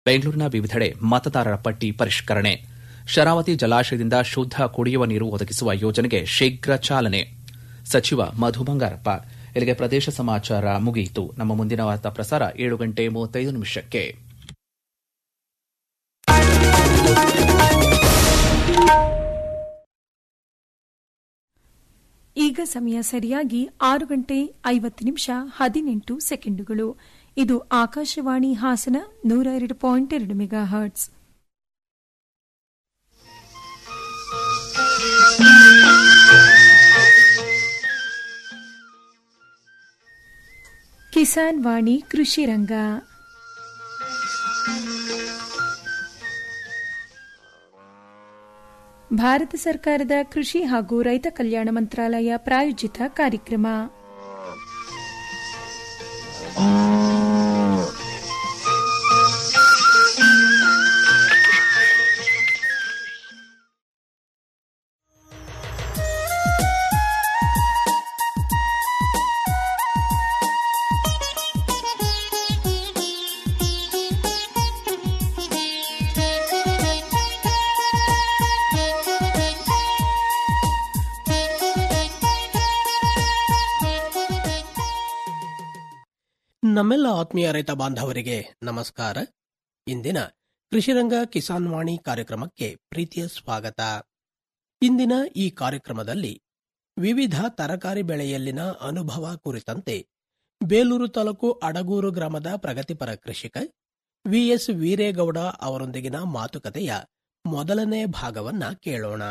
ಬೆಂಗಳೂರಿನ ವಿವಿಧೆಡೆ ಮತದಾರರ ಪಟ್ಟಿ ಪರಿಷ್ಕರಣೆ ಶರಾವತಿ ಜಲಾಶಯದಿಂದ ಶುದ್ದ ಕುಡಿಯುವ ನೀರು ಒದಗಿಸುವ ಯೋಜನೆಗೆ ಶೀಘ್ರ ಚಾಲನೆ ಸಚಿವ ಮಧು ಬಂಗಾರಪ್ಪ ಇಲ್ಲಿಗೆ ಪ್ರದೇಶ ಸಮಾಚಾರ ಮುಗಿಯಿತು ನಮ್ಮ ಮುಂದಿನ ವಾರ್ತಾ ಪ್ರಸಾರ ಏಳು ಗಂಟೆ ಮೂವತ್ತೈದು ನಿಮಿಷಕ್ಕೆ ಈಗ ಸಮಯ ಸರಿಯಾಗಿ ಆರು ಗಂಟೆ ಐವತ್ತು ನಿಮಿಷ ಹದಿನೆಂಟು ಸೆಕೆಂಡುಗಳು ಇದು ಆಕಾಶವಾಣಿ ಹಾಸನ ನೂರ ಎರಡು ಪಾಯಿಂಟ್ ಎರಡು ಮೆಗಾ ಹರ್ಟ್ಸ್ ಕಿಸಾನ್ ವಾಣಿ ಕೃಷಿ ರಂಗ ಭಾರತ ಸರ್ಕಾರದ ಕೃಷಿ ಹಾಗೂ ರೈತ ಕಲ್ಯಾಣ ಮಂತ್ರಾಲಯ ಪ್ರಾಯೋಜಿತ ಕಾರ್ಯಕ್ರಮ ನಮ್ಮೆಲ್ಲ ಆತ್ಮೀಯ ರೈತ ಬಾಂಧವರಿಗೆ ನಮಸ್ಕಾರ ಇಂದಿನ ಕೃಷಿರಂಗ ಕಿಸಾನ್ ವಾಣಿ ಕಾರ್ಯಕ್ರಮಕ್ಕೆ ಪ್ರೀತಿಯ ಸ್ವಾಗತ ಇಂದಿನ ಈ ಕಾರ್ಯಕ್ರಮದಲ್ಲಿ ವಿವಿಧ ತರಕಾರಿ ಬೆಳೆಯಲ್ಲಿನ ಅನುಭವ ಕುರಿತಂತೆ ಬೇಲೂರು ತಾಲೂಕು ಅಡಗೂರು ಗ್ರಾಮದ ಪ್ರಗತಿಪರ ಕೃಷಿಕ ವಿಎಸ್ ವೀರೇಗೌಡ ಅವರೊಂದಿಗಿನ ಮಾತುಕತೆಯ ಮೊದಲನೇ ಭಾಗವನ್ನ ಕೇಳೋಣ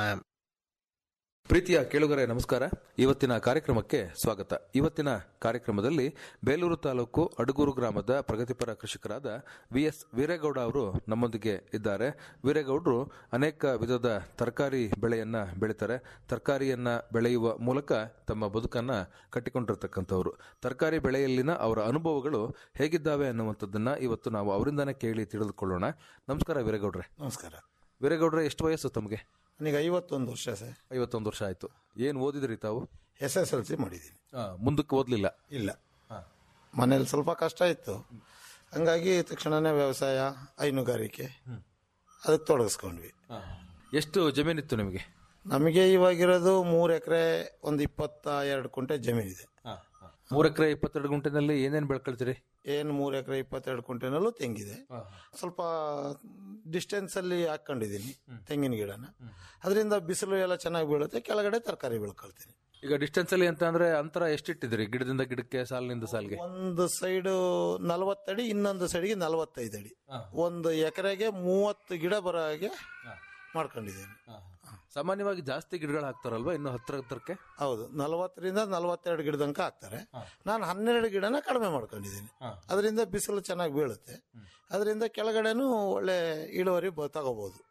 ಪ್ರೀತಿಯ ಕೇಳುಗರೆ ನಮಸ್ಕಾರ ಇವತ್ತಿನ ಕಾರ್ಯಕ್ರಮಕ್ಕೆ ಸ್ವಾಗತ ಇವತ್ತಿನ ಕಾರ್ಯಕ್ರಮದಲ್ಲಿ ಬೇಲೂರು ತಾಲೂಕು ಅಡಗೂರು ಗ್ರಾಮದ ಪ್ರಗತಿಪರ ಕೃಷಿಕರಾದ ವಿ ಎಸ್ ವೀರೇಗೌಡ ಅವರು ನಮ್ಮೊಂದಿಗೆ ಇದ್ದಾರೆ ವೀರೇಗೌಡರು ಅನೇಕ ವಿಧದ ತರಕಾರಿ ಬೆಳೆಯನ್ನ ಬೆಳೀತಾರೆ ತರಕಾರಿಯನ್ನ ಬೆಳೆಯುವ ಮೂಲಕ ತಮ್ಮ ಬದುಕನ್ನ ಕಟ್ಟಿಕೊಂಡಿರ್ತಕ್ಕಂಥವ್ರು ತರಕಾರಿ ಬೆಳೆಯಲ್ಲಿನ ಅವರ ಅನುಭವಗಳು ಹೇಗಿದ್ದಾವೆ ಅನ್ನುವಂಥದ್ದನ್ನ ಇವತ್ತು ನಾವು ಅವರಿಂದಾನೇ ಕೇಳಿ ತಿಳಿದುಕೊಳ್ಳೋಣ ನಮಸ್ಕಾರ ವೀರೇಗೌಡ್ರೆ ನಮಸ್ಕಾರ ವೀರೇಗೌಡ್ರೆ ಎಷ್ಟು ವಯಸ್ಸು ತಮಗೆ ನನಗೆ ಐವತ್ತೊಂದು ವರ್ಷ ಸರ್ ಐವತ್ತೊಂದು ವರ್ಷ ಆಯ್ತು ಏನ್ ಓದಿದ್ರಿ ತಾವು ಎಸ್ ಎಸ್ ಎಲ್ ಸಿ ಮಾಡಿದ್ದೀನಿ ಆ, ಮುಂದಕ್ಕೆ ಓದ್ಲಿಲ್ಲ ಇಲ್ಲ ಮನೇಲಿ ಸ್ವಲ್ಪ ಕಷ್ಟ ಇತ್ತು ಹಂಗಾಗಿ ತಕ್ಷಣನೇ ವ್ಯವಸಾಯ ಹೈನುಗಾರಿಕೆ ಅದಕ್ಕೆ ತೊಡಗಿಸ್ಕೊಂಡ್ವಿ ಎಷ್ಟು ಜಮೀನಿತ್ತು ನಿಮಗೆ ನಮಗೆ ಇವಾಗಿರೋದು ಮೂರು ಎಕರೆ ಒಂದು ಇಪ್ಪತ್ತ ಎರಡು ಕುಂಟೆ ಜಮೀನಿದೆ ಮೂರ್ ಎಕರೆ ಇಪ್ಪತ್ತೆರಡು ಗುಂಟೆನಲ್ಲಿ ಏನೇನ್ ಬೆಳ್ಕೊಳ್ತೀರಿ ಏನು ಮೂರು ಎಕರೆ ಇಪ್ಪತ್ತೆರಡು ಕುಂಟೆನಲ್ಲೂ ತೆಂಗಿದೆ ಸ್ವಲ್ಪ ಡಿಸ್ಟೆನ್ಸ್ ಅಲ್ಲಿ ಹಾಕೊಂಡಿದ್ದೀನಿ ತೆಂಗಿನ ಗಿಡನ ಅದರಿಂದ ಬಿಸಿಲು ಎಲ್ಲ ಚೆನ್ನಾಗಿ ಬೀಳುತ್ತೆ ಕೆಳಗಡೆ ತರಕಾರಿ ಬೆಳ್ಕೊಳ್ತೀನಿ ಈಗ ಡಿಸ್ಟೆನ್ಸ್ ಅಲ್ಲಿ ಅಂತ ಅಂದ್ರೆ ಅಂತರ ಎಷ್ಟಿಟ್ಟಿದ್ರಿ ಗಿಡದಿಂದ ಗಿಡಕ್ಕೆ ಸಾಲಿನಿಂದ ಸಾಲಿಗೆ ಒಂದು ಸೈಡು ನಲವತ್ತಡಿ ಇನ್ನೊಂದು ಸೈಡ್ಗೆ ನಲವತ್ತೈದು ಅಡಿ ಒಂದು ಎಕರೆಗೆ ಮೂವತ್ತು ಗಿಡ ಬರೋ ಹಾಗೆ ಮಾಡ್ಕೊಂಡಿದ್ದೀನಿ ಸಾಮಾನ್ಯವಾಗಿ ಜಾಸ್ತಿ ಗಿಡಗಳು ಹಾಕ್ತಾರಲ್ವಾ ಇನ್ನು ಹತ್ರ ಹತ್ರಕ್ಕೆ ಹೌದು ನಲವತ್ತರಿಂದ ನಲವತ್ತೆರಡು ಗಿಡ ತನಕ ಹಾಕ್ತಾರೆ ನಾನು ಹನ್ನೆರಡು ಗಿಡನ ಕಡಿಮೆ ಮಾಡ್ಕೊಂಡಿದ್ದೀನಿ ಅದರಿಂದ ಬಿಸಿಲು ಚೆನ್ನಾಗಿ ಬೀಳುತ್ತೆ ಅದರಿಂದ ಕೆಳಗಡೆನೂ ಒಳ್ಳೆ ಇಳುವರಿ ಬ- ತಗೋಬಹುದು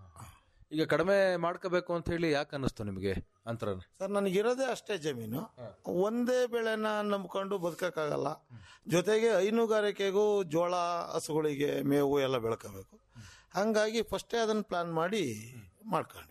ಈಗ ಕಡಿಮೆ ಮಾಡ್ಕೋಬೇಕು ಅಂತ ಹೇಳಿ ಯಾಕೆ ಅನ್ನಿಸ್ತು ನಿಮಗೆ ಅಂತರ ಸರ್ ನನಗಿರೋದೇ ಅಷ್ಟೇ ಜಮೀನು ಒಂದೇ ಬೆಳೆನ ನಂಬ್ಕೊಂಡು ಬದುಕಕ್ಕಾಗಲ್ಲ ಜೊತೆಗೆ ಹೈನುಗಾರಿಕೆಗೂ ಜೋಳ ಹಸುಗಳಿಗೆ ಮೇವು ಎಲ್ಲ ಬೆಳ್ಕೋಬೇಕು ಹಂಗಾಗಿ ಫಸ್ಟೇ ಅದನ್ನ ಪ್ಲಾನ್ ಮಾಡಿ ಮಾಡ್ಕೊಂಡ್ವಿ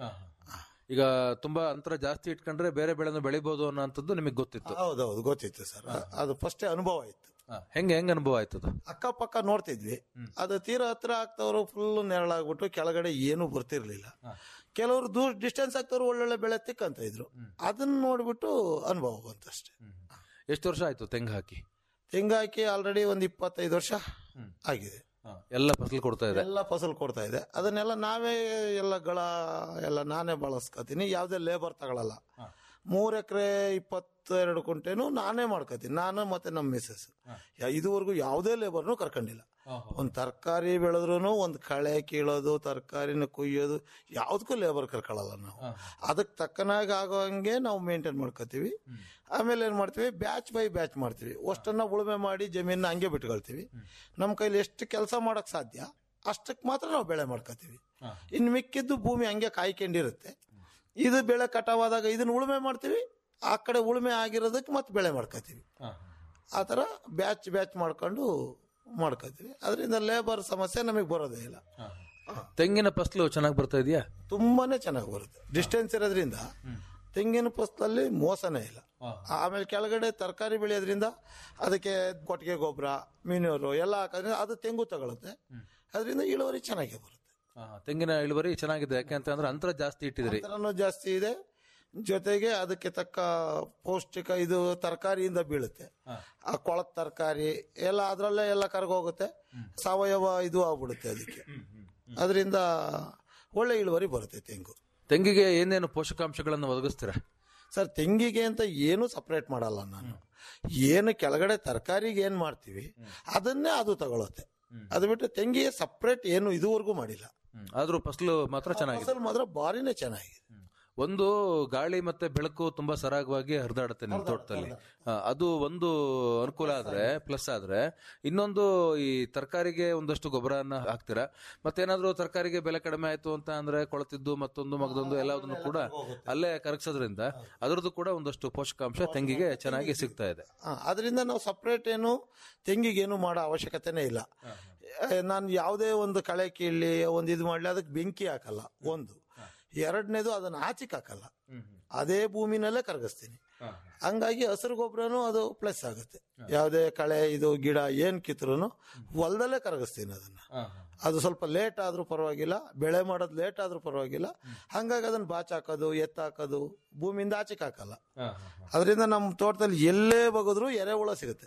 ಈಗ ತುಂಬಾ ಅಂತರ ಜಾಸ್ತಿ ಇಟ್ಕೊಂಡ್ರೆ ಬೇರೆ ಬೆಳೆನ ಬೆಳಿಬಹುದು ಅನ್ನೋಂಥದ್ದು ನಿಮಗೆ ಗೊತ್ತಿತ್ತು ಹೌದೌದು ಗೊತ್ತಿತ್ತು ಸರ್ ಅದು ಫಸ್ಟೇ ಅನುಭವ ಇತ್ತು ಆ, ಹೆಂಗೆ ಹೆಂಗ್ ಅನುಭವ ಆಯ್ತು ಅದು ಅಕ್ಕಪಕ್ಕ ನೋಡ್ತಿದ್ವಿ ಅದು ತೀರಾ ಹತ್ರ ಆಗ್ತವ್ರು ಫುಲ್ ನೆರಳಾಗ್ಬಿಟ್ಟು ಕೆಳಗಡೆ ಏನು ಬರ್ತಿರ್ಲಿಲ್ಲ ಕೆಲವರು ದೂರ ಡಿಸ್ಟೆನ್ಸ್ ಆಗ್ತವ್ರು ಒಳ್ಳೊಳ್ಳೆ ಬೆಳೆ ತಿಕ್ಕಂತ ಇದ್ರು ಅದನ್ನ ನೋಡ್ಬಿಟ್ಟು ಅನುಭವ ಬಂತಷ್ಟೇ ಎಷ್ಟು ವರ್ಷ ಆಯ್ತು ತೆಂಗು ಹಾಕಿ ತೆಂಗು ಹಾಕಿ ಆಲ್ರೆಡಿ ಒಂದು ಇಪ್ಪತ್ತೈದು ವರ್ಷ ಆಗಿದೆ ಎಲ್ಲ ಫಸಲು ಕೊಡ್ತಾ ಇದೆ ಎಲ್ಲ ಫಸಲ್ ಕೊಡ್ತಾ ಇದೆ ಅದನ್ನೆಲ್ಲ ನಾವೇ ಎಲ್ಲ ಗಳ ಎಲ್ಲ ನಾನೇ ಬಳಸ್ಕೊತೀನಿ ಯಾವುದೇ ಲೇಬರ್ ತಗೊಳಲ್ಲ ಮೂರ್ ಎಕರೆ ಇಪ್ಪತ್ತೆರಡು ಕುಂಟೆನು ನಾನೇ ಮಾಡ್ಕೋತೀನಿ ನಾನು ಮತ್ತೆ ನಮ್ಮ ಮಿಸ್ಸಸ್ ಇದುವರೆಗೂ ಯಾವುದೇ ಲೇಬರ್ನು ಕರ್ಕೊಂಡಿಲ್ಲ ಒಂದ್ ತರಕಾರಿ ಬೆಳೆದ್ರು ಒಂದ್ ಕಳೆ ಕೀಳೋದು ತರಕಾರಿನ ಕುಯ್ಯೋದು ಯಾವ್ದಕ್ಕೂ ಲೇಬರ್ ಕರ್ಕೊಳ್ಳಲ್ಲ ನಾವು ಅದಕ್ಕೆ ತಕ್ಕನಾಗಿ ಆಗೋ ಹಂಗೆ ನಾವು ಮೇಂಟೈನ್ ಮಾಡ್ಕೋತೀವಿ ಆಮೇಲೆ ಏನ್ ಮಾಡ್ತೀವಿ ಬ್ಯಾಚ್ ಬೈ ಬ್ಯಾಚ್ ಮಾಡ್ತೀವಿ ಅಷ್ಟನ್ನ ಉಳುಮೆ ಮಾಡಿ ಜಮೀನ ಹಂಗೆ ಬಿಟ್ಕೊಳ್ತೀವಿ ನಮ್ಮ ಕೈಲಿ ಎಷ್ಟು ಕೆಲಸ ಮಾಡಕ್ ಸಾಧ್ಯ ಅಷ್ಟಕ್ಕೆ ಮಾತ್ರ ನಾವು ಬೆಳೆ ಮಾಡ್ಕೋತೀವಿ ಇನ್ನು ಮಿಕ್ಕಿದ್ದು ಭೂಮಿ ಹಂಗೆ ಕಾಯ್ಕೊಂಡಿರುತ್ತೆ ಇದು ಬೆಳೆ ಕಟಾವಾದಾಗ ಇದನ್ನ ಉಳುಮೆ ಮಾಡ್ತೀವಿ ಆ ಕಡೆ ಉಳುಮೆ ಆಗಿರೋದಕ್ಕೆ ಮತ್ತೆ ಬೆಳೆ ಮಾಡ್ಕೋತೀವಿ ಆ ಥರ ಬ್ಯಾಚ್ ಬ್ಯಾಚ್ ಮಾಡ್ಕೊಂಡು ಮಾಡ್ಕೋತೀವಿ ಅದರಿಂದ ಲೇಬರ್ ಸಮಸ್ಯೆ ನಮಗೆ ಬರೋದೇ ಇಲ್ಲ ತೆಂಗಿನ ಫಸಲು ಚೆನ್ನಾಗಿ ಬರ್ತಾ ಇದೆಯಾ ತುಂಬಾನೇ ಚೆನ್ನಾಗಿ ಬರುತ್ತೆ ಡಿಸ್ಟೆನ್ಸ್ ಇರೋದ್ರಿಂದ ತೆಂಗಿನ ಫಸಲಲ್ಲಿ ಮೋಸನೇ ಇಲ್ಲ ಆಮೇಲೆ ಕೆಳಗಡೆ ತರಕಾರಿ ಬೆಳೆಯೋದ್ರಿಂದ ಅದಕ್ಕೆ ಕೊಟ್ಟಿಗೆ ಗೊಬ್ಬರ ಮೀನೂರು ಎಲ್ಲ ಹಾಕೋದ್ರಿಂದ ಅದು ತೆಂಗು ತಗೊಳುತ್ತೆ ಅದರಿಂದ ಇಳುವರಿ ಚೆನ್ನಾಗಿ ಬರುತ್ತೆ ಆ, ತೆಂಗಿನ ಇಳುವರಿ ಚೆನ್ನಾಗಿದೆ ಯಾಕೆ ಅಂತ ಅಂದ್ರೆ ಅಂತರ ಜಾಸ್ತಿ ಇಟ್ಟಿದ್ರಿ ಅಂತರನೂ ಜಾಸ್ತಿ ಇದೆ ಜೊತೆಗೆ ಅದಕ್ಕೆ ತಕ್ಕ ಪೌಷ್ಟಿಕ ಇದು ತರಕಾರಿಯಿಂದ ಬೀಳುತ್ತೆ ಆ ಕೊಳದ ತರಕಾರಿ ಎಲ್ಲ ಅದರಲ್ಲೇ ಎಲ್ಲ ಕರ್ಗೋಗುತ್ತೆ ಸಾವಯವ ಇದು ಆಗ್ಬಿಡುತ್ತೆ ಅದಕ್ಕೆ ಅದರಿಂದ ಒಳ್ಳೆ ಇಳುವರಿ ಬರುತ್ತೆ ತೆಂಗು ತೆಂಗಿಗೆ ಏನೇನು ಪೋಷಕಾಂಶಗಳನ್ನು ಒದಗಿಸ್ತೀರಾ ಸರ್ ತೆಂಗಿಗೆ ಅಂತ ಏನು ಸಪ್ರೇಟ್ ಮಾಡಲ್ಲ ನಾನು ಏನು ಕೆಳಗಡೆ ತರಕಾರಿಗೆ ಏನು ಮಾಡ್ತೀವಿ ಅದನ್ನೇ ಅದು ತಗೊಳುತ್ತೆ ಅದು ಬಿಟ್ಟು ತೆಂಗಿಗೆ ಸಪ್ರೇಟ್ ಏನು ಇದುವರೆಗೂ ಮಾಡಿಲ್ಲ ಹ್ಮ್. ಆದ್ರೂ ಫಸಲು ಮಾತ್ರ ಚೆನ್ನಾಗಿದೆ ಫಸಲು ಮಾತ್ರ ಭಾರಿನೇ ಚೆನ್ನಾಗಿದೆ ಒಂದು ಗಾಳಿ ಮತ್ತೆ ಬೆಳಕು ತುಂಬಾ ಸರಾಗವಾಗಿ ಹರಿದಾಡುತ್ತೆ ನಿಮ್ಮ ತೋಟದಲ್ಲಿ ಆ, ಅದು ಒಂದು ಅನುಕೂಲ ಆದ್ರೆ ಪ್ಲಸ್ ಆದ್ರೆ ಇನ್ನೊಂದು ಈ ತರಕಾರಿಗೆ ಒಂದಷ್ಟು ಗೊಬ್ಬರನ ಹಾಕ್ತೀರಾ ಮತ್ತೇನಾದ್ರೂ ತರಕಾರಿಗೆ ಬೆಲೆ ಕಡಿಮೆ ಆಯ್ತು ಅಂತ ಅಂದ್ರೆ ಕೊಳತಿದ್ದು ಮತ್ತೊಂದು ಮಗದೊಂದು ಎಲ್ಲದನ್ನು ಕೂಡ ಅಲ್ಲೇ ಕರಗಿಸೋದ್ರಿಂದ ಅದರದ್ದು ಕೂಡ ಒಂದಷ್ಟು ಪೋಷಕಾಂಶ ತೆಂಗಿಗೆ ಚೆನ್ನಾಗಿ ಸಿಗ್ತಾ ಇದೆ ಆ, ಅದರಿಂದ ನಾವು ಸಪ್ರೇಟ್ ಏನು ತೆಂಗಿಗೇನು ಮಾಡೋ ಅವಶ್ಯಕತೆನೇ ಇಲ್ಲ ನಾನು ಯಾವುದೇ ಒಂದು ಕಳೆ ಕೀಳಲಿ ಒಂದು ಇದು ಮಾಡಲಿ ಅದಕ್ಕೆ ಬೆಂಕಿ ಹಾಕಲ್ಲ ಒಂದು ಎರಡನೇದು ಅದನ್ನ ಆಚಿಕ್ ಹಾಕಲ್ಲ ಅದೇ ಭೂಮಿನಲ್ಲೇ ಕರಗಿಸ್ತೀನಿ ಹಂಗಾಗಿ ಹಸಿರು ಗೊಬ್ಬರನು ಅದು ಪ್ಲಸ್ ಆಗುತ್ತೆ ಯಾವುದೇ ಕಳೆ ಇದು ಗಿಡ ಏನ್ ಕಿತ್ರು ಹೊಲದಲ್ಲೇ ಕರಗಿಸ್ತೀನಿ ಅದನ್ನ ಅದು ಸ್ವಲ್ಪ ಲೇಟ್ ಆದ್ರೂ ಪರವಾಗಿಲ್ಲ ಬೆಳೆ ಮಾಡೋದು ಲೇಟ್ ಆದ್ರೂ ಪರವಾಗಿಲ್ಲ ಹಂಗಾಗಿ ಅದನ್ನ ಬಾಚ್ ಹಾಕೋದು ಎತ್ತ ಹಾಕೋದು ಭೂಮಿಯಿಂದ ಆಚೆಗೆ ಹಾಕಲ್ಲ ಅದರಿಂದ ನಮ್ಮ ತೋಟದಲ್ಲಿ ಎಲ್ಲೇ ಬಗದ್ರು ಎರೆಹುಳ ಸಿಗುತ್ತೆ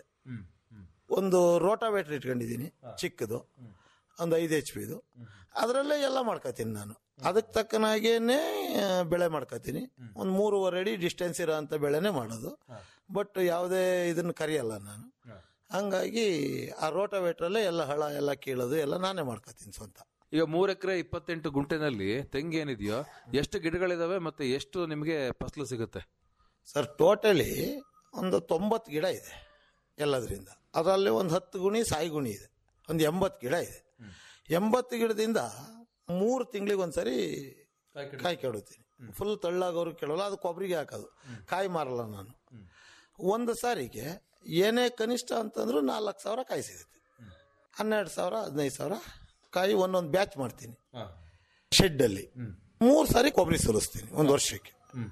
ಒಂದು ರೋಟಾವೇಟ್ರ್ ಇಟ್ಕೊಂಡಿದ್ದೀನಿ ಚಿಕ್ಕದು ಒಂದು ಐದು ಎಚ್ ಪಿದು ಅದರಲ್ಲೇ ಎಲ್ಲ ಮಾಡ್ಕೋತೀನಿ ನಾನು ಅದಕ್ಕೆ ತಕ್ಕನಾಗೇನೆ ಆ, ಬೆಳೆ ಮಾಡ್ಕೋತೀನಿ ಒಂದು ಮೂರುವರೆ ಅಡಿ ಡಿಸ್ಟೆನ್ಸ್ ಇರೋ ಅಂತ ಬೆಳೆನೇ ಮಾಡೋದು ಬಟ್ ಯಾವುದೇ ಇದನ್ನ ಕರಿಯಲ್ಲ ನಾನು ಹಂಗಾಗಿ ಆ ರೋಟಾವೇಟ್ರಲ್ಲೇ ಎಲ್ಲ ಹಳ ಎಲ್ಲ ಕೀಳೋದು ಎಲ್ಲ ನಾನೇ ಮಾಡ್ಕೋತೀನಿ ಸ್ವಂತ ಈಗ ಮೂರ್ ಎಕರೆ ಇಪ್ಪತ್ತೆಂಟು ಗುಂಟೆನಲ್ಲಿ ತೆಂಗು ಏನಿದೆಯೋ ಎಷ್ಟು ಗಿಡಗಳಿದಾವೆ ಮತ್ತೆ ಎಷ್ಟು ನಿಮಗೆ ಫಸಲು ಸಿಗುತ್ತೆ ಸರ್ ಟೋಟಲಿ ಒಂದು ತೊಂಬತ್ತು ಗಿಡ ಇದೆ ಎಲ್ಲದರಿಂದ ಅದರಲ್ಲಿ ಒಂದು ಹತ್ತು ಗುಣಿ ಸಾಯಿ ಗುಣಿ ಇದೆ ಒಂದು ಎಂಬತ್ತು ಗಿಡ ಇದೆ ಎಂಬತ್ತು ಗಿಡದಿಂದ ಮೂರು ತಿಂಗಳಿಗೆ ಒಂದ್ಸರಿ ಕಾಯಿ ಕೆಡುತ್ತೀನಿ ಫುಲ್ ತಳ್ಳಾಗೋರು ಕೆಡೋಲ್ಲ ಅದು ಕೊಬ್ಬರಿಗೆ ಹಾಕೋದು ಕಾಯಿ ಮಾರಲ್ಲ ನಾನು ಒಂದು ಸಾರಿಗೆ ಏನೇ ಕನಿಷ್ಠ ಅಂತಂದ್ರೂ ನಾಲ್ಕು ಸಾವಿರ ಕಾಯಿ ಸಿಗುತ್ತೆ ಹನ್ನೆರಡು ಸಾವಿರ ಹದಿನೈದು ಸಾವಿರ ಕಾಯಿ ಒಂದೊಂದು ಬ್ಯಾಚ್ ಮಾಡ್ತೀನಿ ಶೆಡ್ಡಲ್ಲಿ ಮೂರು ಸಾರಿ ಕೊಬ್ಬರಿ ಸುಲಿಸ್ತೀನಿ ಒಂದು ವರ್ಷಕ್ಕೆ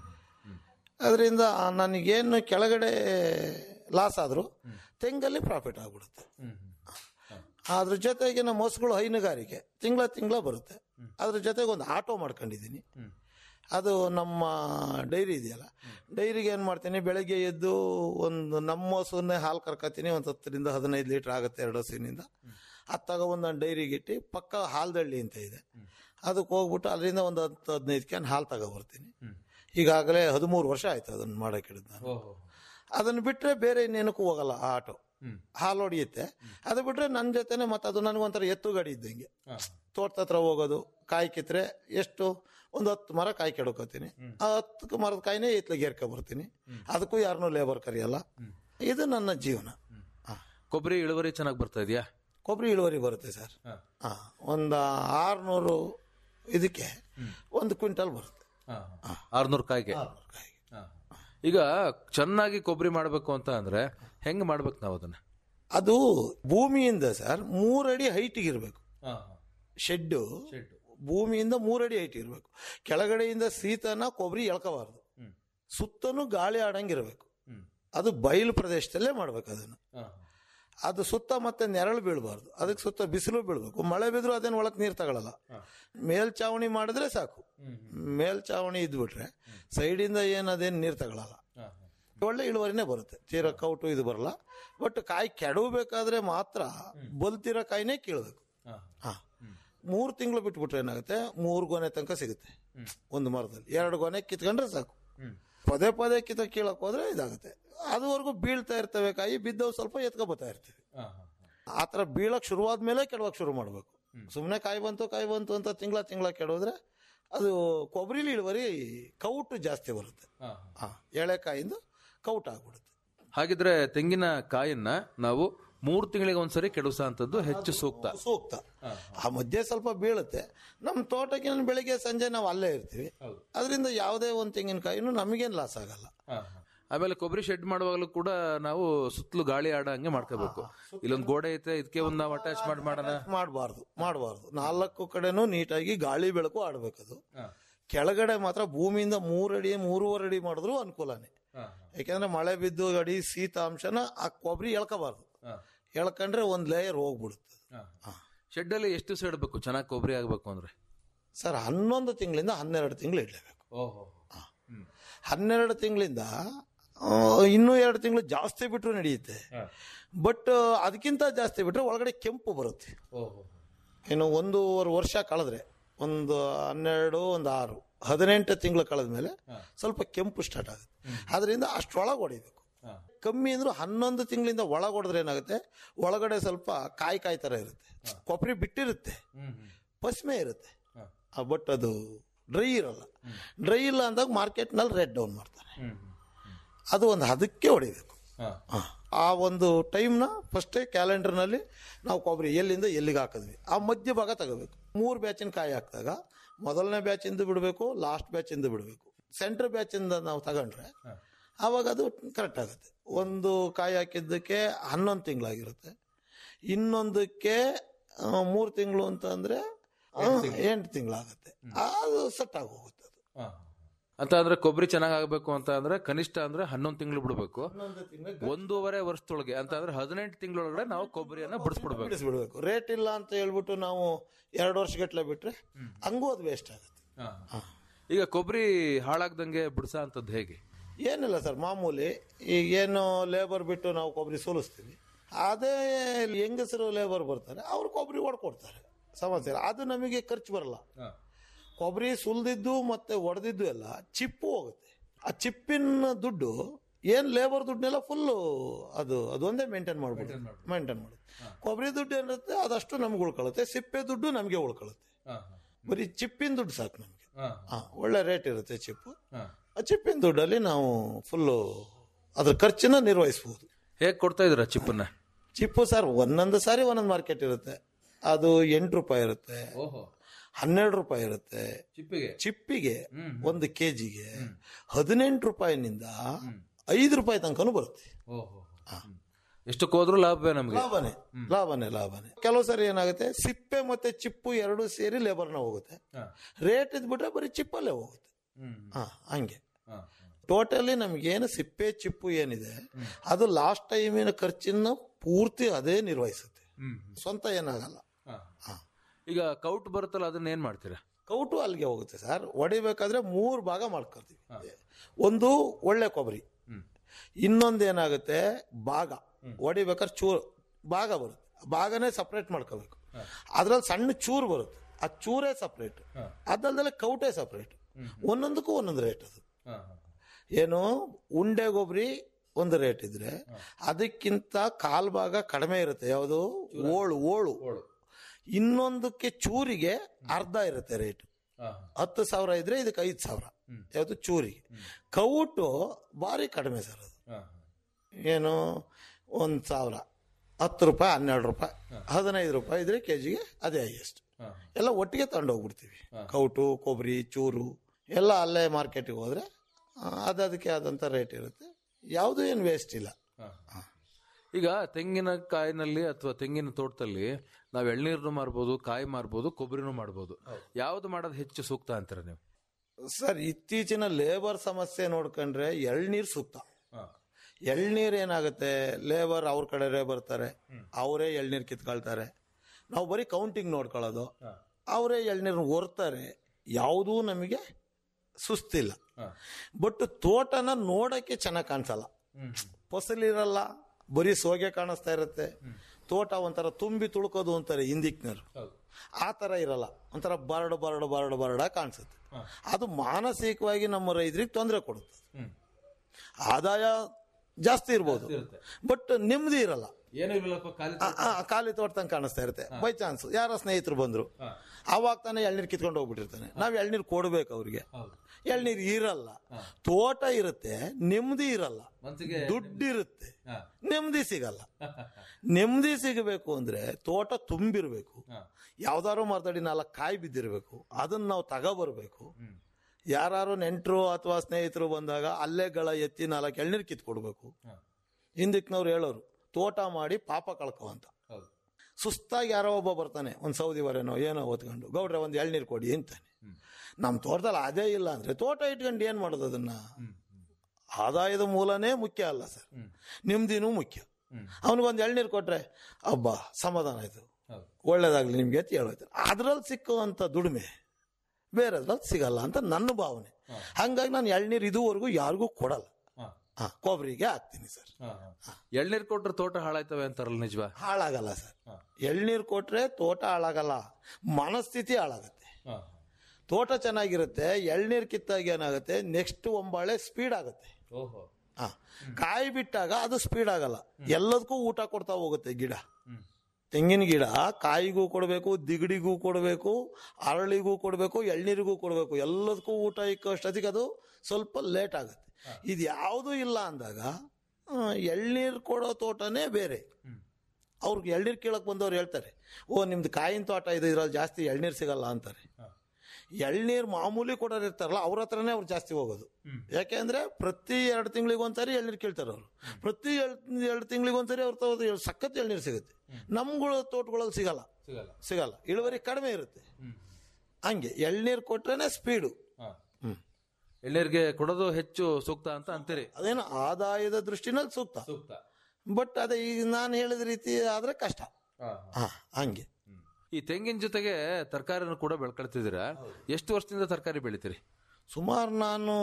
ಅದರಿಂದ ನನಗೇನು ಕೆಳಗಡೆ ಲಾಸ್ ಆದರೂ ತೆಂಗಲ್ಲಿ ಪ್ರಾಫಿಟ್ ಆಗ್ಬಿಡುತ್ತೆ ಅದ್ರ ಜೊತೆಗೆ ನಮ್ಮ ಹಸುಗಳು ಹೈನುಗಾರಿಕೆ ತಿಂಗಳ ತಿಂಗಳ ಬರುತ್ತೆ ಅದ್ರ ಜೊತೆಗೆ ಒಂದು ಆಟೋ ಮಾಡ್ಕೊಂಡಿದ್ದೀನಿ ಅದು ನಮ್ಮ ಡೈರಿ ಇದೆಯಲ್ಲ ಡೈರಿಗೆ ಏನು ಮಾಡ್ತೀನಿ ಬೆಳಗ್ಗೆ ಎದ್ದು ಒಂದು ನಮ್ಮ ಹಸುವನ್ನೇ ಹಾಲು ಕರ್ಕೊತೀನಿ ಒಂದು ಹತ್ತರಿಂದ ಹದಿನೈದು ಲೀಟ್ರ್ ಆಗುತ್ತೆ ಎರಡು ಹಸುವಿನಿಂದ ಅದು ತಗೊಬಂದು ನಾನು ಡೈರಿಗೆ ಇಟ್ಟು ಪಕ್ಕ ಹಾಲ್ದಳ್ಳಿ ಅಂತ ಇದೆ ಅದಕ್ಕೆ ಹೋಗ್ಬಿಟ್ಟು ಅಲ್ಲಿಂದ ಒಂದು ಹತ್ತು ಹದಿನೈದು ಕ್ಯಾನ್ ಹಾಲು ತಗೊಬರ್ತೀನಿ ಈಗಾಗಲೇ ಹದಿಮೂರು ವರ್ಷ ಆಯ್ತು ಅದನ್ನು ಮಾಡಕ್ಕೆ ಹಿಡಿದು ನಾನು ಅದನ್ನು ಬಿಟ್ಟರೆ ಬೇರೆ ಇನ್ನೇನಕ್ಕೂ ಹೋಗಲ್ಲ ಆ ಆಟೋ ಹಾಲು ಹೊಡಿಯುತ್ತೆ ಅದು ಬಿಟ್ರೆ ನನ್ನ ಜೊತೆನೆ ಮತ್ತೆ ಅದು ನನಗೊಂಥರ ಎತ್ತು ಗಾಡಿ ಇದ್ದಂಗೆ ತೋಟದ ಹತ್ರ ಹೋಗೋದು ಕಾಯಿ ಕಿತ್ರೆ ಎಷ್ಟು ಒಂದು ಹತ್ತು ಮರ ಕಾಯಿ ಕೆಡ್ಕೋತೀನಿ ಆ ಹತ್ತು ಮರದ ಕಾಯಿನೇ ಎತ್ಲಿಗೆ ಏರ್ಕೊ ಬರ್ತೀನಿ ಅದಕ್ಕೂ ಯಾರನ್ನೂ ಲೇಬರ್ ಕರೆಯಲ್ಲ ಇದು ನನ್ನ ಜೀವನ ಹಾ. ಕೊಬ್ಬರಿ ಇಳುವರಿ ಚೆನ್ನಾಗಿ ಬರ್ತಾ ಇದೆಯಾ ಕೊಬ್ಬರಿ ಇಳುವರಿ ಬರುತ್ತೆ ಸರ್ ಹಾ ಒಂದು ಆರ್ನೂರು ಇದಕ್ಕೆ ಒಂದು ಕ್ವಿಂಟಲ್ ಬರುತ್ತೆ ಆರ್ನೂರು ಕಾಯಿಗೆ ಆರ್ನೂರು ಕಾಯಿಗೆ ಈಗ ಚೆನ್ನಾಗಿ ಕೊಬ್ಬರಿ ಮಾಡಬೇಕು ಅಂತ ಅಂದ್ರೆ ಹೆಂಗ್ ಮಾಡ್ಬೇಕು ನಾವು ಅದನ್ನ ಅದು ಭೂಮಿಯಿಂದ ಸರ್ ಮೂರಡಿ ಹೈಟಿಗೆ ಇರಬೇಕು ಶೆಡ್ಡು ಭೂಮಿಯಿಂದ ಮೂರಡಿ ಹೈಟ್ ಇರಬೇಕು ಕೆಳಗಡೆಯಿಂದ ಶೀತನ ಕೊಬ್ಬರಿ ಎಳ್ಕೋಬಾರ್ದು ಸುತ್ತನೂ ಗಾಳಿ ಆಡಂಗಿರಬೇಕು ಅದು ಬಯಲು ಪ್ರದೇಶದಲ್ಲೇ ಮಾಡ್ಬೇಕು ಅದನ್ನು ಅದು ಸುತ್ತ ಮತ್ತೆ ನೆರಳು ಬೀಳಬಾರ್ದು ಅದಕ್ಕೆ ಸುತ್ತ ಬಿಸಿಲು ಬೀಳ್ಬೇಕು ಮಳೆ ಬಿದ್ರು ಅದೇನು ಒಳಗೆ ನೀರು ತಗೊಳಲ್ಲ ಮೇಲ್ಚಾವಣಿ ಮಾಡಿದ್ರೆ ಸಾಕು ಮೇಲ್ಚಾವಣಿ ಇದ್ಬಿಟ್ರೆ ಸೈಡಿಂದ ಏನು ಅದೇನು ನೀರು ತಗೊಳಲ್ಲ ಒಳ್ಳೆ ಇಳುವರಿನೇ ಬರುತ್ತೆ ತೀರಾ ಕೌಟು ಇದು ಬರಲ್ಲ ಬಟ್ ಕಾಯಿ ಕೆಡಬೇಕಾದ್ರೆ ಮಾತ್ರ ಬಲ್ತಿರೋ ಕಾಯಿನೇ ಕೀಳ್ಬೇಕು ಹಾ ಮೂರು ತಿಂಗಳು ಬಿಟ್ಬಿಟ್ರೆ ಏನಾಗುತ್ತೆ ಮೂರು ಗೊನೆ ತನಕ ಸಿಗುತ್ತೆ ಒಂದು ಮರದಲ್ಲಿ ಎರಡು ಗೊನೆ ಕಿತ್ಕೊಂಡ್ರೆ ಸಾಕು ಪದೇ ಪದೇ ಕಿತ್ತ ಕೀಳಕ್ ಹೋದ್ರೆ ಇದಾಗುತ್ತೆ ಅದುವರೆಗೂ ಬೀಳ್ತಾ ಇರ್ತವೆ ಕಾಯಿ ಬಿದ್ದವು ಸ್ವಲ್ಪ ಎತ್ಕೊ ಬರ್ತಾ ಇರ್ತೀವಿ ಆ ಥರ ಬೀಳಕ್ ಶುರುವಾದ್ಮೇಲೆ ಕೆಡವಕ್ ಶುರು ಮಾಡಬೇಕು ಸುಮ್ಮನೆ ಕಾಯಿ ಬಂತು ಕಾಯಿ ಬಂತು ಅಂತ ತಿಂಗಳ ತಿಂಗಳ ಕೆಡೋದ್ರೆ ಅದು ಕೊಬ್ಬರಿಲಿ ಇಳುವರಿ ಕೌಟು ಜಾಸ್ತಿ ಬರುತ್ತೆ ಹಾ ಎಳೆಕಾಯಿಂದ ಕೌಟ್ ಆಗ್ಬಿಡುತ್ತೆ ಹಾಗಿದ್ರೆ ತೆಂಗಿನ ಕಾಯನ್ನ ನಾವು ಮೂರು ತಿಂಗಳಿಗೆ ಒಂದ್ಸರಿ ಕೆಡಿಸೋ ಅಂತದ್ದು ಹೆಚ್ಚು ಸೂಕ್ತ ಸೂಕ್ತ ಆ ಮಧ್ಯೆ ಸ್ವಲ್ಪ ಬೀಳುತ್ತೆ ನಮ್ಮ ತೋಟಕ್ಕೆ ನಾನು ಬೆಳಿಗ್ಗೆ ಸಂಜೆ ನಾವು ಅಲ್ಲೇ ಇರ್ತೀವಿ ಅದರಿಂದ ಯಾವುದೇ ಒಂದು ತೆಂಗಿನಕಾಯಿನೂ ನಮಗೇನು ಲಾಸ್ ಆಗಲ್ಲ ಆಮೇಲೆ ಕೊಬ್ಬರಿ ಶೆಡ್ ಮಾಡುವಾಗಲೂ ಕೂಡ ನಾವು ಸುತ್ತಲೂ ಗಾಳಿ ಆಡ ಹಂಗೆ ಮಾಡ್ಕೋಬೇಕು ಇಲ್ಲೊಂದು ಗೋಡೆ ಐತೆ ಇದಕ್ಕೆ ಒಂದು ನಾವು ಅಟ್ಯಾಚ್ ಮಾಡಿ ಮಾಡೋಣ ಮಾಡಬಾರ್ದು ಮಾಡಬಾರ್ದು ನಾಲ್ಕು ಕಡೆನೂ ನೀಟಾಗಿ ಗಾಳಿ ಬೆಳಕು ಆಡ್ಬೇಕದು ಕೆಳಗಡೆ ಮಾತ್ರ ಭೂಮಿಯಿಂದ ಮೂರಡಿ ಮೂರುವರೆ ಅಡಿ ಮಾಡಿದ್ರು ಅನುಕೂಲನೇ ಯಾಕೆಂದ್ರೆ ಮಳೆ ಬಿದ್ದು ಅಡಿ ಶೀತಾಂಶನ ಆ ಕೊಬ್ಬರಿ ಎಳ್ಕೋಬಾರ್ದು ಎಳ್ಕೊಂಡ್ರೆ ಒಂದ್ ಲೇಯರ್ ಹೋಗ್ಬಿಡುತ್ತೆ ಹಾ. ಶೆಡ್ ಅಲ್ಲಿ ಎಷ್ಟು ದಿವಸ ಇಡಬೇಕು ಚೆನ್ನಾಗಿ ಕೊಬ್ಬರಿ ಆಗಬೇಕು ಅಂದ್ರೆ ಸರ್ ಹನ್ನೊಂದು ತಿಂಗಳಿಂದ ಹನ್ನೆರಡು ತಿಂಗಳು ಇಡಲೇಬೇಕು ಓಹೋ ಹನ್ನೆರಡು ತಿಂಗಳಿಂದ ಆ, ಇನ್ನೂ ಎರಡು ತಿಂಗಳು ಜಾಸ್ತಿ ಬಿಟ್ಟರು ನಡೆಯುತ್ತೆ ಬಟ್ ಅದಕ್ಕಿಂತ ಜಾಸ್ತಿ ಬಿಟ್ಟರೆ ಒಳಗಡೆ ಕೆಂಪು ಬರುತ್ತೆ ಓಹೋ ಇನ್ನು ಒಂದೂವರೆ ವರ್ಷ ಕಳೆದ್ರೆ ಒಂದು ಹನ್ನೆರಡು ಒಂದು ಆರು ಹದಿನೆಂಟು ತಿಂಗಳು ಕಳೆದ ಮೇಲೆ ಸ್ವಲ್ಪ ಕೆಂಪು ಸ್ಟಾರ್ಟ್ ಆಗುತ್ತೆ ಅದರಿಂದ ಅಷ್ಟೊಳಗೆ ಹೊಡಿಬೇಕು ಕಮ್ಮಿ ಅಂದ್ರೂ ಹನ್ನೊಂದು ತಿಂಗಳಿಂದ ಒಳಗೆ ಹೊಡೆದ್ರೆ ಏನಾಗುತ್ತೆ ಒಳಗಡೆ ಸ್ವಲ್ಪ ಕಾಯಿ ಕಾಯಿ ಥರ ಇರುತ್ತೆ ಕೊಬ್ಬರಿ ಬಿಟ್ಟಿರುತ್ತೆ ಪಸ್ಮೆ ಇರುತ್ತೆ ಬಟ್ ಅದು ಡ್ರೈ ಇರಲ್ಲ ಡ್ರೈ ಇಲ್ಲ ಅಂದಾಗ ಮಾರ್ಕೆಟ್ನಲ್ಲಿ ರೇಟ್ ಡೌನ್ ಮಾಡ್ತಾರೆ ಅದು ಒಂದು ಹದಕ್ಕೆ ಹೊಡಿಬೇಕು ಹ. ಆ ಒಂದು ಟೈಮ್ನ ಫಸ್ಟೇ ಕ್ಯಾಲೆಂಡರ್ನಲ್ಲಿ ನಾವು ಕೊಬ್ಬರಿ ಎಲ್ಲಿಂದ ಎಲ್ಲಿಗೆ ಹಾಕಿದ್ವಿ ಆ ಮಧ್ಯ ಭಾಗ ತಗೋಬೇಕು ಮೂರು ಬ್ಯಾಚಿನ ಕಾಯಿ ಹಾಕಿದಾಗ ಮೊದಲನೇ ಬ್ಯಾಚಿಂದ ಬಿಡಬೇಕು ಲಾಸ್ಟ್ ಬ್ಯಾಚಿಂದ ಬಿಡಬೇಕು ಸೆಂಟ್ರ್ ಬ್ಯಾಚಿಂದ ನಾವು ತಗೊಂಡ್ರೆ ಆವಾಗ ಅದು ಕರೆಕ್ಟ್ ಆಗುತ್ತೆ ಒಂದು ಕಾಯಿ ಹಾಕಿದ್ದಕ್ಕೆ ಹನ್ನೊಂದು ತಿಂಗಳಾಗಿರುತ್ತೆ ಇನ್ನೊಂದಕ್ಕೆ ಮೂರು ತಿಂಗಳು ಅಂತ ಅಂದರೆ ಎಂಟು ತಿಂಗಳಾಗುತ್ತೆ ಅದು ಸೆಟ್ ಆಗಿ ಹೋಗುತ್ತೆ ಅದು ಅಂತ ಅಂದ್ರೆ ಕೊಬ್ಬರಿ ಚೆನ್ನಾಗ್ ಆಗ್ಬೇಕು ಅಂತ ಅಂದ್ರೆ ಕನಿಷ್ಠ ಅಂದ್ರೆ ಹನ್ನೊಂದು ತಿಂಗಳು ಬಿಡಬೇಕು ಹನ್ನೊಂದು ತಿಂಗಳು ಒಂದೂವರೆ ವರ್ಷದೊಳಗೆ ಅಂತ ಅಂದ್ರೆ ಹದಿನೆಂಟು ತಿಂಗಳೊಳಗಡೆ ನಾವು ಕೊಬ್ಬರಿಯನ್ನ ಬಿಡಿಸ್ಬಿಡ್ಬೇಕು ಬಿಡಿಸ್ಬಿಡ್ಬೇಕು ರೇಟ್ ಇಲ್ಲ ಅಂತ ಹೇಳ್ಬಿಟ್ಟು ನಾವು ಎರಡು ವರ್ಷ ಗಟ್ಲೆ ಬಿಟ್ರೆ ಹಂಗೂ ಅದು ವೇಸ್ಟ್ ಆಗುತ್ತೆ ಈಗ ಕೊಬ್ಬರಿ ಹಾಳಾಗ್ದಂಗೆ ಬಿಡಿಸೋ ಅಂತದ್ದು ಹೇಗೆ ಏನಿಲ್ಲ ಸರ್ ಮಾಮೂಲಿ ಈಗ ಏನು ಲೇಬರ್ ಬಿಟ್ಟು ನಾವು ಕೊಬ್ಬರಿ ಸೋಲಿಸ್ತೀವಿ ಅದೇ ಹೆಂಗಸರು ಲೇಬರ್ ಬರ್ತಾರೆ ಅವ್ರು ಕೊಬ್ಬರಿ ಹೊಡ್ಕೊಡ್ತಾರೆ ಸಮಸ್ಯೆ ಇಲ್ಲ. ಅದು ನಮಗೆ ಖರ್ಚು ಬರಲ್ಲ ಕೊಬ್ಬರಿ ಸುಲಿದಿದ್ದು ಮತ್ತೆ ಒಡೆದಿದ್ದು ಎಲ್ಲ ಚಿಪ್ಪು ಹೋಗುತ್ತೆ ಆ ಚಿಪ್ಪಿನ ದುಡ್ಡು ಏನ್ ಲೇಬರ್ ದುಡ್ಡನ್ನೆಲ್ಲ ಫುಲ್ಲು ಅದು ಅದೊಂದೇ ಮೇಂಟೈನ್ ಮಾಡ್ಬೋದು ಮೇಂಟೈನ್ ಮಾಡುತ್ತೆ ಕೊಬ್ಬರಿ ದುಡ್ಡು ಏನಿರುತ್ತೆ ಅದಷ್ಟು ನಮ್ಗೆ ಉಳ್ಕೊಳ್ಳುತ್ತೆ ಸಿಪ್ಪೆ ದುಡ್ಡು ನಮಗೆ ಉಳ್ಕೊಳ್ಳುತ್ತೆ ಬರೀ ಚಿಪ್ಪಿನ ದುಡ್ಡು ಸಾಕು ನಮಗೆ ಹಾ ಒಳ್ಳೆ ರೇಟ್ ಇರುತ್ತೆ ಚಿಪ್ಪು ಆ ಚಿಪ್ಪಿನ ದುಡ್ಡಲ್ಲಿ ನಾವು ಫುಲ್ಲು ಅದ್ರ ಖರ್ಚನ್ನ ನಿರ್ವಹಿಸ್ಬೋದು ಹೇಗ್ ಕೊಡ್ತಾ ಇದ್ರ ಚಿಪ್ಪನ್ನ ಚಿಪ್ಪು ಸರ್ ಒಂದೊಂದು ಸಾರಿ ಒಂದೊಂದು ಮಾರ್ಕೆಟ್ ಇರುತ್ತೆ ಅದು ಎಂಟು ರೂಪಾಯಿ ಇರುತ್ತೆ ಓಹೋ ಹನ್ನೆರಡು ರೂಪಾಯಿ ಇರುತ್ತೆ ಚಿಪ್ಪಿಗೆ ಚಿಪ್ಪಿಗೆ ಒಂದು ಕೆಜಿಗೆ ಹದಿನೆಂಟು ರೂಪಾಯಿನಿಂದ ಐದು ರೂಪಾಯಿ ತನಕನೂ ಬರುತ್ತೆ ಓಹೋ ಎಷ್ಟಕ್ಕೆ ಹೋದ್ರು ಲಾಭವೇ ನಮ್ಗೆ ಲಾಭನೇ ಲಾಭನೇ ಲಾಭನೇ ಕೆಲವು ಸರಿ ಏನಾಗುತ್ತೆ ಸಿಪ್ಪೆ ಮತ್ತೆ ಚಿಪ್ಪು ಎರಡು ಸೇರಿ ಲೇಬರ್ನ ಹೋಗುತ್ತೆ ರೇಟ್ ಇದ್ಬಿಟ್ರೆ ಬರೀ ಚಿಪ್ಪಲ್ಲೇ ಹೋಗುತ್ತೆ ಹಾ ಹಂಗೆ ಟೋಟಲಿ ನಮ್ಗೇನು ಸಿಪ್ಪೆ ಚಿಪ್ಪು ಏನಿದೆ ಅದು ಲಾಸ್ಟ್ ಟೈಮಿನ ಖರ್ಚಿನ ಪೂರ್ತಿ ಅದೇ ನಿರ್ವಹಿಸುತ್ತೆ ಸ್ವಂತ ಏನಾಗಲ್ಲ ಹಾ ಈಗ ಕೌಟ್ ಬರುತ್ತಲ್ಲ ಅದನ್ನ ಏನ್ ಮಾಡ್ತೀರಾ ಕೌಟು ಅಲ್ಲಿಗೆ ಹೋಗುತ್ತೆ ಸರ್ ಹೊಡಿಬೇಕಾದ್ರೆ ಮೂರು ಭಾಗ ಮಾಡ್ಕೊಳ್ತೀವಿ ಒಂದು ಒಳ್ಳೆ ಕೊಬ್ಬರಿ ಇನ್ನೊಂದು ಏನಾಗುತ್ತೆ ಭಾಗ ಹೊಡಿಬೇಕಾದ್ರೆ ಚೂರು ಭಾಗ ಬರುತ್ತೆ ಭಾಗನೇ ಸಪ್ರೇಟ್ ಮಾಡ್ಕೋಬೇಕು ಅದ್ರಲ್ಲಿ ಸಣ್ಣ ಚೂರು ಬರುತ್ತೆ ಆ ಚೂರೇ ಸಪ್ರೇಟ್ ಅದಲ್ದಲೆ ಕೌಟೇ ಸಪ್ರೇಟ್ ಒಂದೊಂದಕ್ಕೂ ಒಂದೊಂದು ರೇಟ್ ಅದು ಏನು ಉಂಡೆ ಗೊಬ್ಬರಿ ಒಂದು ರೇಟ್ ಇದ್ರೆ ಅದಕ್ಕಿಂತ ಕಾಲ್ ಭಾಗ ಕಡಿಮೆ ಇರುತ್ತೆ ಯಾವುದು ಓಳು ಓಳು ಇನ್ನೊಂದಕ್ಕೆ ಚೂರಿಗೆ ಅರ್ಧ ಇರುತ್ತೆ ರೇಟ್ ಹತ್ತು ಸಾವಿರ ಇದ್ರೆ ಇದಕ್ಕೆ ಐದು ಸಾವಿರ ಯಾವುದು ಚೂರಿಗೆ ಕೌಟು ಭಾರಿ ಕಡಿಮೆ ಸರ್ ಅದು ಏನು ಒಂದು ಸಾವಿರ ಹತ್ತು ರೂಪಾಯಿ ಹನ್ನೆರಡು ರೂಪಾಯಿ ಹದಿನೈದು ರೂಪಾಯಿ ಇದ್ರೆ ಕೆ ಜಿಗೆ ಅದೇ ಹೈಯೆಸ್ಟ್ ಎಲ್ಲ ಒಟ್ಟಿಗೆ ತಗೊಂಡೋಗ್ಬಿಡ್ತೀವಿ ಕೌಟು ಕೊಬ್ಬರಿ ಚೂರು ಎಲ್ಲ ಅಲ್ಲೇ ಮಾರ್ಕೆಟಿಗೆ ಹೋದ್ರೆ ಆ, ಅದು ಅದಕ್ಕೆ ಆದಂಥ ರೇಟ್ ಇರುತ್ತೆ ಯಾವುದೂ ಏನು ವೇಸ್ಟ್ ಇಲ್ಲ ಈಗ ತೆಂಗಿನಕಾಯಿನಲ್ಲಿ ಅಥವಾ ತೆಂಗಿನ ತೋಟದಲ್ಲಿ ನಾವು ಎಳ್ನೀರನ್ನು ಮಾರ್ಬೋದು ಕಾಯಿ ಮಾರ್ಬೋದು ಕೊಬ್ಬರಿನೂ ಮಾಡ್ಬೋದು ಯಾವ್ದು ಮಾಡೋದು ಹೆಚ್ಚು ಸೂಕ್ತ ಅಂತೀರ ನೀವು ಸರ್ ಇತ್ತೀಚಿನ ಲೇಬರ್ ಸಮಸ್ಯೆ ನೋಡ್ಕೊಂಡ್ರೆ ಎಳ್ನೀರು ಸೂಕ್ತ ಎಳ್ನೀರು ಏನಾಗುತ್ತೆ ಲೇಬರ್ ಅವ್ರ ಕಡೆ ಬರ್ತಾರೆ ಅವರೇ ಎಳ್ನೀರು ಕಿತ್ಕೊಳ್ತಾರೆ ನಾವು ಬರೀ ಕೌಂಟಿಂಗ್ ನೋಡ್ಕೊಳ್ಳೋದು ಅವರೇ ಎಳ್ನೀರನ್ನ ಹೊರ್ತಾರೆ ಯಾವುದೂ ನಮಗೆ ಸುಸ್ತಿಲ್ಲ ಬಟ್ ತೋಟನ ನೋಡಕ್ಕೆ ಚೆನ್ನಾಗಿ ಕಾಣಿಸಲ್ಲ ಫಸಲಿರಲ್ಲ ಬರೀ ಸೋಗೆ ಕಾಣಿಸ್ತಾ ಇರುತ್ತೆ ತೋಟ ಒಂಥರ ತುಂಬಿ ತುಳ್ಕೋದು ಅಂತಾರೆ ಹಿಂದಿಕ್ನರು ಆ ಥರ ಇರಲ್ಲ ಒಂಥರ ಬರಡು ಬರಡು ಬರಡು ಬರಡ ಕಾಣಿಸುತ್ತೆ ಅದು ಮಾನಸಿಕವಾಗಿ ನಮ್ಮ ರೈತರಿಗೆ ತೊಂದರೆ ಕೊಡುತ್ತೆ ಆದಾಯ ಜಾಸ್ತಿ ಇರ್ಬೋದು ಬಟ್ ನೆಮ್ಮದಿ ಇರಲ್ಲ ಏನೂ ಇಲ್ಲಪ್ಪ ಖಾಲಿ ಆ, ಆ, ಖಾಲಿ ತೋಟದಂಗೆ ಕಾಣಿಸ್ತಾ ಇರುತ್ತೆ ಬೈ ಚಾನ್ಸ್ ಯಾರೋ ಸ್ನೇಹಿತರು ಬಂದ್ರು ಅವಾಗ ತಾನೇ ಎಳ್ನೀರು ಕಿತ್ಕೊಂಡು ಹೋಗ್ಬಿಟ್ಟಿರ್ತಾನೆ ನಾವ್ ಎಳ್ನೀರು ಕೊಡ್ಬೇಕು ಅವ್ರಿಗೆ ಎಳ್ನೀರು ಇರಲ್ಲ ತೋಟ ಇರುತ್ತೆ ನೆಮ್ಮದಿ ಇರಲ್ಲ ಮನ್ಸಿಗೆ ದುಡ್ಡು ಇರುತ್ತೆ ನೆಮ್ಮದಿ ಸಿಗಲ್ಲ ನೆಮ್ಮದಿ ಸಿಗಬೇಕು ಅಂದ್ರೆ ತೋಟ ತುಂಬಿರ್ಬೇಕು ಯಾವ್ದಾರು ಮಾತಾಡಿ ನಾಲ್ಕು ಕಾಯಿ ಬಿದ್ದಿರ್ಬೇಕು ಅದನ್ನ ನಾವು ತಗೋಬರ್ಬೇಕು ಯಾರು ನೆಂಟರು ಅಥವಾ ಸ್ನೇಹಿತರು ಬಂದಾಗ ಅಲ್ಲೇ ಗಳ ಎತ್ತಿ ನಾಲ್ಕು ಎಳ್ನೀರು ಕಿತ್ಕೊಡ್ಬೇಕು ಹಿಂದಿಕ್ನವ್ರು ಹೇಳೋರು ತೋಟ ಮಾಡಿ ಪಾಪ ಕಳ್ಕೊ ಅಂತ ಸುಸ್ತಾಗಿ ಯಾರೋ ಒಬ್ಬ ಬರ್ತಾನೆ ಒಂದು ಸೌದಿ ವರೆನೋ ಏನೋ ಹೊತ್ಕೊಂಡು ಗೌಡ್ರೆ ಒಂದು ಎಳ್ನೀರು ಕೊಡಿ ಅಂತಾನೆ ನಮ್ಮ ತೋಟದಲ್ಲಿ ಅದೇ ಇಲ್ಲ ಅಂದ್ರೆ ತೋಟ ಇಟ್ಕೊಂಡು ಏನ್ ಮಾಡೋದು ಅದನ್ನ ಆದಾಯದ ಮೂಲನೇ ಮುಖ್ಯ ಅಲ್ಲ ಸರ್ ನೆಮ್ಮದಿನೂ ಮುಖ್ಯ ಅವನಿಗೊಂದು ಎಳ್ನೀರು ಕೊಟ್ರೆ ಅಬ್ಬಾ ಸಮಾಧಾನ ಆಯ್ತು ಒಳ್ಳೇದಾಗ್ಲಿ ನಿಮ್ಗೆ ಅಂತ ಹೇಳೋಯ್ತಾರೆ ಅದ್ರಲ್ಲಿ ಸಿಕ್ಕುವಂತ ದುಡಿಮೆ ಬೇರೆದ್ರಲ್ಲಿ ಸಿಗಲ್ಲ ಅಂತ ನನ್ನ ಭಾವನೆ ಹಂಗಾಗಿ ನಾನು ಎಳ್ನೀರು ಇದುವರೆಗೂ ಯಾರಿಗೂ ಕೊಡಲ್ಲ ಹಾ ಕೊಬ್ಬರಿಗೆ ಹಾಕ್ತೀನಿ ಸರ್ ಎಳ್ನೀರ್ ಕೊಟ್ರೆ ತೋಟ ಹಾಳಾಯ್ತವೆ ಅಂತಾರಲ್ಲ ನಿಜವಾ ಹಾಳಾಗಲ್ಲ ಸರ್ ಎಳ್ನೀರು ಕೊಟ್ರೆ ತೋಟ ಹಾಳಾಗಲ್ಲ ಮನಸ್ಥಿತಿ ಹಾಳಾಗತ್ತೆ ತೋಟ ಚೆನ್ನಾಗಿರುತ್ತೆ ಎಳ್ನೀರು ಕಿತ್ತಾಗ ಏನಾಗುತ್ತೆ ನೆಕ್ಸ್ಟ್ ಒಂಬಾಳೆ ಸ್ಪೀಡ್ ಆಗುತ್ತೆ ಓಹೋ ಹಾ ಕಾಯಿ ಬಿಟ್ಟಾಗ ಅದು ಸ್ಪೀಡ್ ಆಗಲ್ಲ ಎಲ್ಲದಕ್ಕೂ ಊಟ ಕೊಡ್ತಾ ಹೋಗುತ್ತೆ ಗಿಡ ತೆಂಗಿನ ಗಿಡ ಕಾಯಿಗೂ ಕೊಡಬೇಕು ದಿಗಡಿಗೂ ಕೊಡಬೇಕು ಅರಳಿಗೂ ಕೊಡಬೇಕು ಎಳ್ನೀರಿಗೂ ಕೊಡಬೇಕು ಎಲ್ಲದಕ್ಕೂ ಊಟ ಇಕ್ಕಷ್ಟೊತ್ತಿಗೆ ಅದು ಸ್ವಲ್ಪ ಲೇಟ್ ಆಗುತ್ತೆ ಇದು ಯಾವುದೂ ಇಲ್ಲ ಅಂದಾಗ ಎಳ್ನೀರು ಕೊಡೋ ತೋಟನೇ ಬೇರೆ ಅವ್ರಿಗೆ ಎಳ್ನೀರು ಕೇಳಕ್ ಬಂದವ್ರು ಹೇಳ್ತಾರೆ ಓ ನಿಮ್ದು ಕಾಯಿನ ತೋಟ ಇದೆ ಇದ್ರಲ್ಲಿ ಜಾಸ್ತಿ ಎಳ್ನೀರು ಸಿಗಲ್ಲ ಅಂತಾರೆ ಎಳ್ನೀರು ಮಾಮೂಲಿ ಕೊಡೋರು ಇರ್ತಾರಲ್ಲ ಅವ್ರ ಹತ್ರನೇ ಅವ್ರು ಜಾಸ್ತಿ ಹೋಗೋದು ಯಾಕೆಂದ್ರೆ ಪ್ರತಿ ಎರಡು ತಿಂಗಳಿಗೆ ಒಂದ್ಸರಿ ಎಳ್ನೀರು ಕೇಳ್ತಾರೆ ಅವರು ಪ್ರತಿ ಎರಡು ತಿಂಗಳಿಗೆ ಒಂದ್ಸರಿ ಅವ್ರ ತೋಟ ಸಖತ್ ಎಳ್ನೀರು ಸಿಗುತ್ತೆ ನಮ್ಗಳ ತೋಟಗಳಲ್ಲಿ ಸಿಗಲ್ಲ ಸಿಗಲ್ಲ ಇಳುವರಿ ಕಡಿಮೆ ಇರುತ್ತೆ ಹಂಗೆ ಎಳ್ನೀರು ಕೊಟ್ರೇನೆ ಸ್ಪೀಡು ಹ್ಮ್ ಎಳ್ನೀರ್ಗೆ ಕೊಡೋದು ಹೆಚ್ಚು ಸೂಕ್ತ ಅಂತ ಅಂತೀರಿ ಅದೇನು ಆದಾಯದ ದೃಷ್ಟಿನಲ್ಲಿ ಸೂಕ್ತ ಸೂಕ್ತ ಬಟ್ ಅದೇ ಈಗ ನಾನು ಹೇಳಿದ ರೀತಿ ಆದ್ರೆ ಕಷ್ಟ ಹಾ ಹಂಗೆ ಈ ತೆಂಗಿನ ಜೊತೆಗೆ ತರಕಾರಿನೂ ಕೂಡ ಬೆಳ್ಕೊಳ್ತಿದ್ದೀರಾ ಎಷ್ಟು ವರ್ಷದಿಂದ ತರಕಾರಿ ಬೆಳಿತೀರಿ ಸುಮಾರು ನಾನು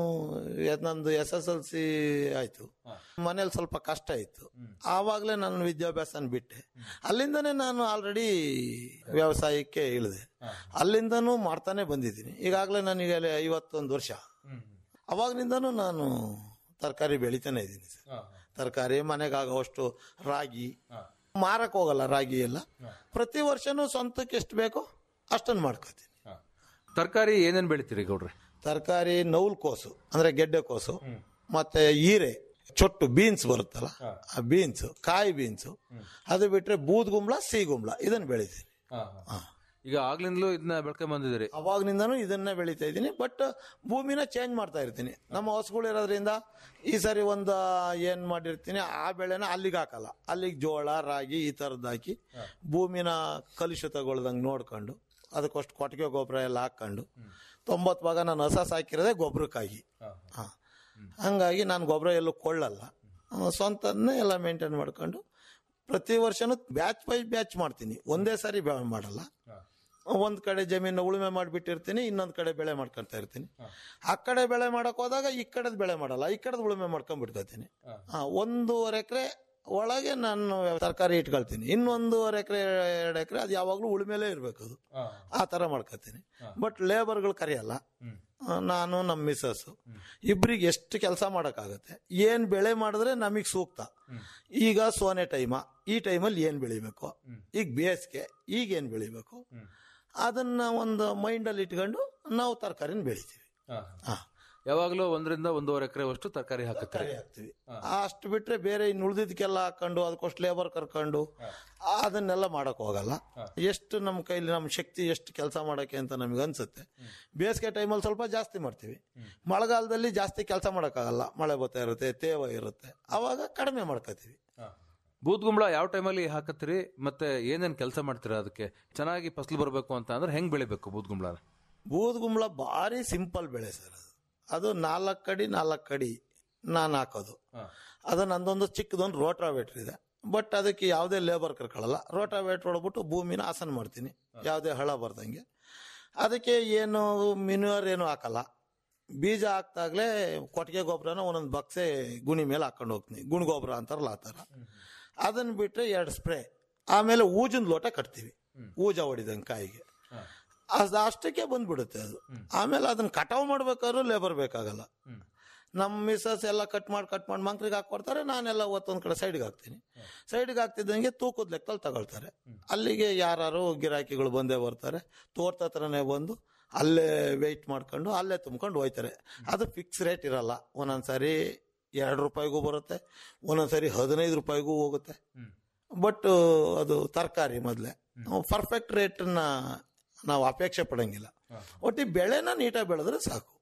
ಎ- ನಂದು ಎಸ್ ಎಸ್ ಎಲ್ ಸಿ ಆಯ್ತು ಮನೇಲಿ ಸ್ವಲ್ಪ ಕಷ್ಟ ಇತ್ತು ಆವಾಗಲೇ ನಾನು ವಿದ್ಯಾಭ್ಯಾಸನ ಬಿಟ್ಟೆ ಅಲ್ಲಿಂದನೇ ನಾನು ಆಲ್ರೆಡಿ ವ್ಯವಸಾಯಕ್ಕೆ ಇಳಿದೆ ಅಲ್ಲಿಂದನೂ ಮಾಡ್ತಾನೆ ಬಂದಿದ್ದೀನಿ ಈಗಾಗಲೇ ನನಗೆ ಅಲ್ಲಿ ಐವತ್ತೊಂದು ವರ್ಷ ಅವಾಗ್ನಿಂದನೂ ನಾನು ತರಕಾರಿ ಬೆಳಿತಾನೆ ಇದ್ದೀನಿ ಸರ್ ತರಕಾರಿ ಮನೆಗಾಗುವಷ್ಟು ರಾಗಿ ಮಾರಕ್ ಹೋಗಲ್ಲ ರಾಗಿ ಎಲ್ಲ ಪ್ರತಿ ವರ್ಷನೂ ಸ್ವಂತಕ್ಕೆ ಎಷ್ಟು ಬೇಕೋ ಅಷ್ಟನ್ನು ಮಾಡ್ಕೋತೀನಿ ತರಕಾರಿ ಏನೇನ್ ಬೆಳಿತೀರಿ ಗೌಡ್ರೆ ತರಕಾರಿ ನೌಲ್ ಕೋಸು ಅಂದ್ರೆ ಗೆಡ್ಡೆ ಕೋಸು ಮತ್ತೆ ಹೀರೆ ಚೊಟ್ಟು ಬೀನ್ಸ್ ಬರುತ್ತಲ್ಲ ಆ ಬೀನ್ಸ್ ಕಾಯಿ ಬೀನ್ಸ್ ಅದು ಬಿಟ್ರೆ ಬೂದ್ಗುಂಬ್ಳ ಸಿಗುಂಬ್ಳ ಇದನ್ನ ಬೆಳಿತೀನಿ ಈಗ ಆಗ್ಲಿಂದಲೂ ಇದನ್ನ ಬೆಳ್ಕೊಂಡ್ ಬಂದಿದ್ದೀರಿ ಅವಾಗ್ನಿಂದನೂ ಇದನ್ನ ಬೆಳಿತಾ ಇದ್ದೀನಿ ಬಟ್ ಭೂಮಿನ ಚೇಂಜ್ ಮಾಡ್ತಾ ಇರ್ತೀನಿ ನಮ್ಮ ಹಸುಗಳು ಇರೋದ್ರಿಂದ ಈ ಸರಿ ಒಂದು ಏನ್ ಮಾಡಿರ್ತೀನಿ ಆ ಬೆಳೆನ ಅಲ್ಲಿಗೆ ಹಾಕಲ್ಲ ಅಲ್ಲಿಗೆ ಜೋಳ ರಾಗಿ ಈ ಥರದ್ದು ಹಾಕಿ ಭೂಮಿನ ಕಲುಷಿತಗೊಳ್ದಂಗೆ ನೋಡ್ಕೊಂಡು ಅದಕ್ಕಷ್ಟು ಕೊಟ್ಟಿಗೆ ಗೊಬ್ಬರ ಎಲ್ಲ ಹಾಕೊಂಡು ತೊಂಬತ್ತು ಭಾಗ ನಾನು ಹಸ ಸಾಕಿರೋದೇ ಗೊಬ್ಬರಕ್ಕಾಗಿ ಹಾ ಹಂಗಾಗಿ ನಾನು ಗೊಬ್ಬರ ಎಲ್ಲೂ ಕೊಳ್ಳಲ್ಲ ಆ, ಸ್ವಂತದನ್ನೇ ಎಲ್ಲ ಮೇಂಟೈನ್ ಮಾಡ್ಕೊಂಡು ಪ್ರತಿ ವರ್ಷನೂ ಬ್ಯಾಚ್ ಬೈ ಬ್ಯಾಚ್ ಮಾಡ್ತೀನಿ ಒಂದೇ ಸಾರಿ ಬೆಳೆ ಮಾಡಲ್ಲ ಒಂದ್ ಕಡೆ ಜಮೀನು ಉಳುಮೆ ಮಾಡಿಬಿಟ್ಟಿರ್ತೀನಿ ಇನ್ನೊಂದ್ ಕಡೆ ಬೆಳೆ ಮಾಡ್ಕೊಂತ ಇರ್ತೀನಿ ಆ ಕಡೆ ಬೆಳೆ ಮಾಡಕ್ ಹೋದಾಗ ಈ ಕಡೆದ್ ಬೆಳೆ ಮಾಡಲ್ಲ ಈ ಕಡೆದ್ ಉಳುಮೆ ಮಾಡ್ಕೊಂಡ್ ಬಿಟ್ಕೋತೀನಿ ಹಾ ಒಂದೂವರೆ ಎಕರೆ ಒಳಗೆ ನಾನು ತರಕಾರಿ ಇಟ್ಕೊಳ್ತೀನಿ ಇನ್ನೊಂದೂವರೆ ಎಕರೆ ಎರಡು ಎಕರೆ ಅದು ಯಾವಾಗ್ಲೂ ಉಳುಮೆಲೇ ಇರ್ಬೇಕು ಅದು ಆ ತರ ಮಾಡ್ಕೋತೀನಿ ಬಟ್ ಲೇಬರ್ಗಳು ಕರೆಯಲ್ಲ ಆ, ನಾನು ನಮ್ಮ ಮಿಸ್ಸಸ್ ಇಬ್ರಿಗೆ ಎಷ್ಟು ಕೆಲಸ ಮಾಡೋಕ್ಕಾಗತ್ತೆ ಏನ್ ಬೆಳೆ ಮಾಡಿದ್ರೆ ನಮಗೆ ಸೂಕ್ತ ಈಗ ಸೋನೆ ಟೈಮ ಈ ಟೈಮಲ್ಲಿ ಏನ್ ಬೆಳಿಬೇಕು ಈಗ ಬೇಸಿಗೆ ಈಗ ಏನ್ ಬೆಳಿಬೇಕು ಅದನ್ನ ಒಂದು ಮೈಂಡಲ್ಲಿ ಇಟ್ಕೊಂಡು ನಾವು ತರಕಾರಿನ ಬೆಳಿತೀವಿ ಹಾ ಯಾವಾಗ್ಲೂ ಒಂದರಿಂದ ಒಂದೂವರೆ ಎಕರೆ ಅಷ್ಟು ತರಕಾರಿ ಹಾಕತ್ತಾರೆ ತರಕಾರಿ ಹಾಕ್ತಿವಿ ಅಷ್ಟು ಬಿಟ್ರೆ ಬೇರೆ ಇನ್ನು ಉಳಿದಿದ್ದಕ್ಕೆಲ್ಲ ಹಾಕೊಂಡು ಅದಕ್ಕೋಷ್ಟು ಲೇಬರ್ ಕರ್ಕೊಂಡು ಅದನ್ನೆಲ್ಲ ಮಾಡಕ್ ಹೋಗಲ್ಲ ಎಷ್ಟು ನಮ್ಮ ಕೈಲಿ ನಮ್ಮ ಶಕ್ತಿ ಎಷ್ಟು ಕೆಲಸ ಮಾಡಕ್ಕೆ ಅಂತ ನಮಗೆ ಅನ್ಸುತ್ತೆ ಬೇಸಿಗೆ ಟೈಮಲ್ಲಿ ಸ್ವಲ್ಪ ಜಾಸ್ತಿ ಮಾಡ್ತೀವಿ ಮಳೆಗಾಲದಲ್ಲಿ ಜಾಸ್ತಿ ಕೆಲಸ ಮಾಡೋಕ್ಕಾಗಲ್ಲ ಮಳೆ ಬರ್ತಾ ಇರುತ್ತೆ ತೇವ ಇರುತ್ತೆ ಅವಾಗ ಕಡಿಮೆ ಮಾಡ್ಕೋತೀವಿ ಬೂದ್ಗುಂಬಳ ಯಾವ ಟೈಮಲ್ಲಿ ಹಾಕತ್ತೀರಿ ಮತ್ತೆ ಏನೇನ್ ಕೆಲಸ ಮಾಡ್ತೀರಾ ಅದಕ್ಕೆ ಚೆನ್ನಾಗಿ ಫಸಲು ಬರಬೇಕು ಅಂತ ಅಂದ್ರೆ ಹೆಂಗ್ ಬೆಳಿಬೇಕು ಬೂದ್ಗುಂಬಳ ಬೂದ್ಗುಂಬಳ ಭಾರಿ ಸಿಂಪಲ್ ಬೆಳೆ ಸರ್ ಅದು ಅದು ನಾಲ್ಕು ಕಡಿ ನಾಲ್ಕು ಕಡಿ ನಾನು ಹಾಕೋದು ಅದು ನಂದೊಂದು ಚಿಕ್ಕದೊಂದು ರೋಟ್ರಾವೇಟ್ರ್ ಇದೆ ಬಟ್ ಅದಕ್ಕೆ ಯಾವುದೇ ಲೇಬರ್ ಕರ್ಕೊಳ್ಳಲ್ಲ ರೋಟ್ರಾವೇಟ್ರ್ ಹೊಡ್ಬಿಟ್ಟು ಭೂಮಿನ ಆಸನ ಮಾಡ್ತೀನಿ ಯಾವುದೇ ಹಳ ಬರ್ದಂಗೆ ಅದಕ್ಕೆ ಏನು ಮಿನ್ಯೂರ್ ಏನು ಹಾಕಲ್ಲ ಬೀಜ ಹಾಕ್ದಾಗ್ಲೇ ಕೊಟ್ಟಿಗೆ ಗೊಬ್ಬರನ ಒಂದೊಂದು ಬಕ್ಸೆ ಗುಣಿ ಮೇಲೆ ಹಾಕೊಂಡು ಹೋಗ್ತೀನಿ ಗುಣ್ ಗೊಬ್ಬರ ಅಂತಾರಲ್ಲ ಆ ಥರ ಅದನ್ನ ಬಿಟ್ರೆ ಎರಡು ಸ್ಪ್ರೇ ಆಮೇಲೆ ಊಜಿನ ಲೋಟ ಕಟ್ತೀವಿ ಊಜ ಹೊಡಿದಂಗೆ ಕಾಯಿಗೆ ಅದು ಅಷ್ಟಕ್ಕೆ ಬಂದ್ಬಿಡುತ್ತೆ ಅದು ಆಮೇಲೆ ಅದನ್ನ ಕಟಾವ್ ಮಾಡ್ಬೇಕಾದ್ರೂ ಲೇಬರ್ ಬೇಕಾಗಲ್ಲ ನಮ್ಮ ಮಿಸಸ್ ಎಲ್ಲ ಕಟ್ ಮಾಡಿ ಕಟ್ ಮಾಡಿ ಮಂಕ್ರಿಗೆ ಹಾಕೊಡ್ತಾರೆ ನಾನೆಲ್ಲ ಒತ್ತೊಂದ್ ಕಡೆ ಸೈಡ್ಗೆ ಹಾಕ್ತೀನಿ ಸೈಡ್ಗೆ ಹಾಕ್ತಿದ್ದಂಗೆ ತೂಕದ ಲೆಕ್ಕದಲ್ಲಿ ತಗೊಳ್ತಾರೆ ಅಲ್ಲಿಗೆ ಯಾರು ಗಿರಾಕಿಗಳು ಬಂದೇ ಬರ್ತಾರೆ ತೋಟದ ಹತ್ರನೇ ಬಂದು ಅಲ್ಲೇ ವೆಯ್ಟ್ ಮಾಡ್ಕೊಂಡು ಅಲ್ಲೇ ತುಂಬ್ಕೊಂಡು ಹೋಯ್ತಾರೆ ಅದು ಫಿಕ್ಸ್ ರೇಟ್ ಇರಲ್ಲ ಒಂದೊಂದ್ಸರಿ ಎರಡು ರೂಪಾಯಿಗೂ ಬರುತ್ತೆ ಒಂದೊಂದ್ಸರಿ ಹದಿನೈದು ರೂಪಾಯಿಗೂ ಹೋಗುತ್ತೆ ಬಟ್ ಅದು ತರಕಾರಿ ಮೊದಲೇ ಪರ್ಫೆಕ್ಟ್ ರೇಟನ್ನ ನಾವು ಅಪೇಕ್ಷೆ ಪಡಂಗಿಲ್ಲ ಒಟ್ಟಿ ಬೆಳೆನ ನೀಟಾಗಿ ಬೆಳೆದ್ರೆ ಸಾಕು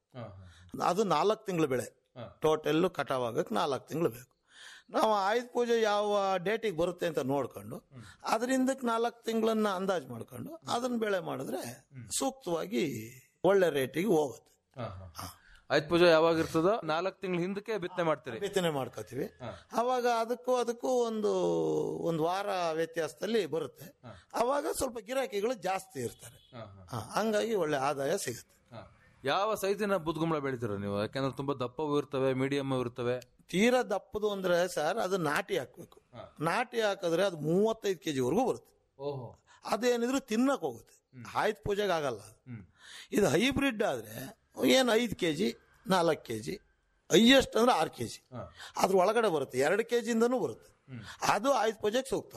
ಅದು ನಾಲ್ಕು ತಿಂಗಳು ಬೆಳೆ ಟೋಟಲ್ಲು ಕಟಾವ್ ಆಗಕ್ಕೆ ನಾಲ್ಕು ತಿಂಗಳು ಬೇಕು ನಾವು ಆಯುಧ ಪೂಜೆ ಯಾವ ಡೇಟಿಗೆ ಬರುತ್ತೆ ಅಂತ ನೋಡ್ಕೊಂಡು ಅದರಿಂದಕ್ಕೆ ನಾಲ್ಕು ತಿಂಗಳನ್ನ ಅಂದಾಜು ಮಾಡ್ಕೊಂಡು ಅದನ್ನ ಬೆಳೆ ಮಾಡಿದ್ರೆ ಸೂಕ್ತವಾಗಿ ಒಳ್ಳೆ ರೇಟಿಗೆ ಹೋಗುತ್ತೆ ಆಯ್ತು ಪೂಜೆ ಯಾವಾಗ ಇರ್ತದೋ ನಾಲ್ಕು ತಿಂಗಳ ಹಿಂದಕ್ಕೆ ಬಿತ್ತನೆ ಮಾಡ್ತೀರಿ ಬಿತ್ತನೆ ಮಾಡ್ಕೋತೀವಿ ಅವಾಗ ಅದಕ್ಕೂ ಅದಕ್ಕೂ ಒಂದು ಒಂದು ವಾರ ವ್ಯತ್ಯಾಸದಲ್ಲಿ ಬರುತ್ತೆ ಅವಾಗ ಸ್ವಲ್ಪ ಗಿರಾಕಿಗಳು ಜಾಸ್ತಿ ಇರ್ತಾರೆ ಹಾ, ಹಂಗಾಗಿ ಒಳ್ಳೆ ಆದಾಯ ಸಿಗುತ್ತೆ ಯಾವ ಸೈಜಿನ ಬುದ್ಗುಂಬಳ ಬೆಳಿತೀರ ನೀವು ಯಾಕಂದ್ರೆ ತುಂಬಾ ದಪ್ಪವು ಇರ್ತವೆ ಮೀಡಿಯಂ ಇರ್ತವೆ ತೀರಾ ದಪ್ಪದು ಅಂದ್ರೆ ಸರ್ ಅದು ನಾಟಿ ಹಾಕ್ಬೇಕು ನಾಟಿ ಹಾಕಿದ್ರೆ ಅದು ಮೂವತ್ತೈದು ಕೆಜಿ ವರೆಗೂ ಬರುತ್ತೆ ಓಹೋ ಅದೇನಿದ್ರು ತಿನ್ನಕ್ ಹೋಗುತ್ತೆ ಆಯ್ತು ಪೂಜೆಗೆ ಆಗಲ್ಲ ಅದು ಇದು ಹೈಬ್ರಿಡ್ ಆದ್ರೆ ಏನು ಐದು ಕೆ ಜಿ ನಾಲ್ಕು ಕೆ ಜಿ ಹೈಯೆಸ್ಟ್ ಅಂದ್ರೆ ಆರು ಕೆ ಜಿ ಅದ್ರ ಒಳಗಡೆ ಬರುತ್ತೆ ಎರಡು ಕೆ ಜಿಂದನೂ ಬರುತ್ತೆ ಅದು ಆಯ್ತು ಪೂಜೆಗೆ ಸೂಕ್ತ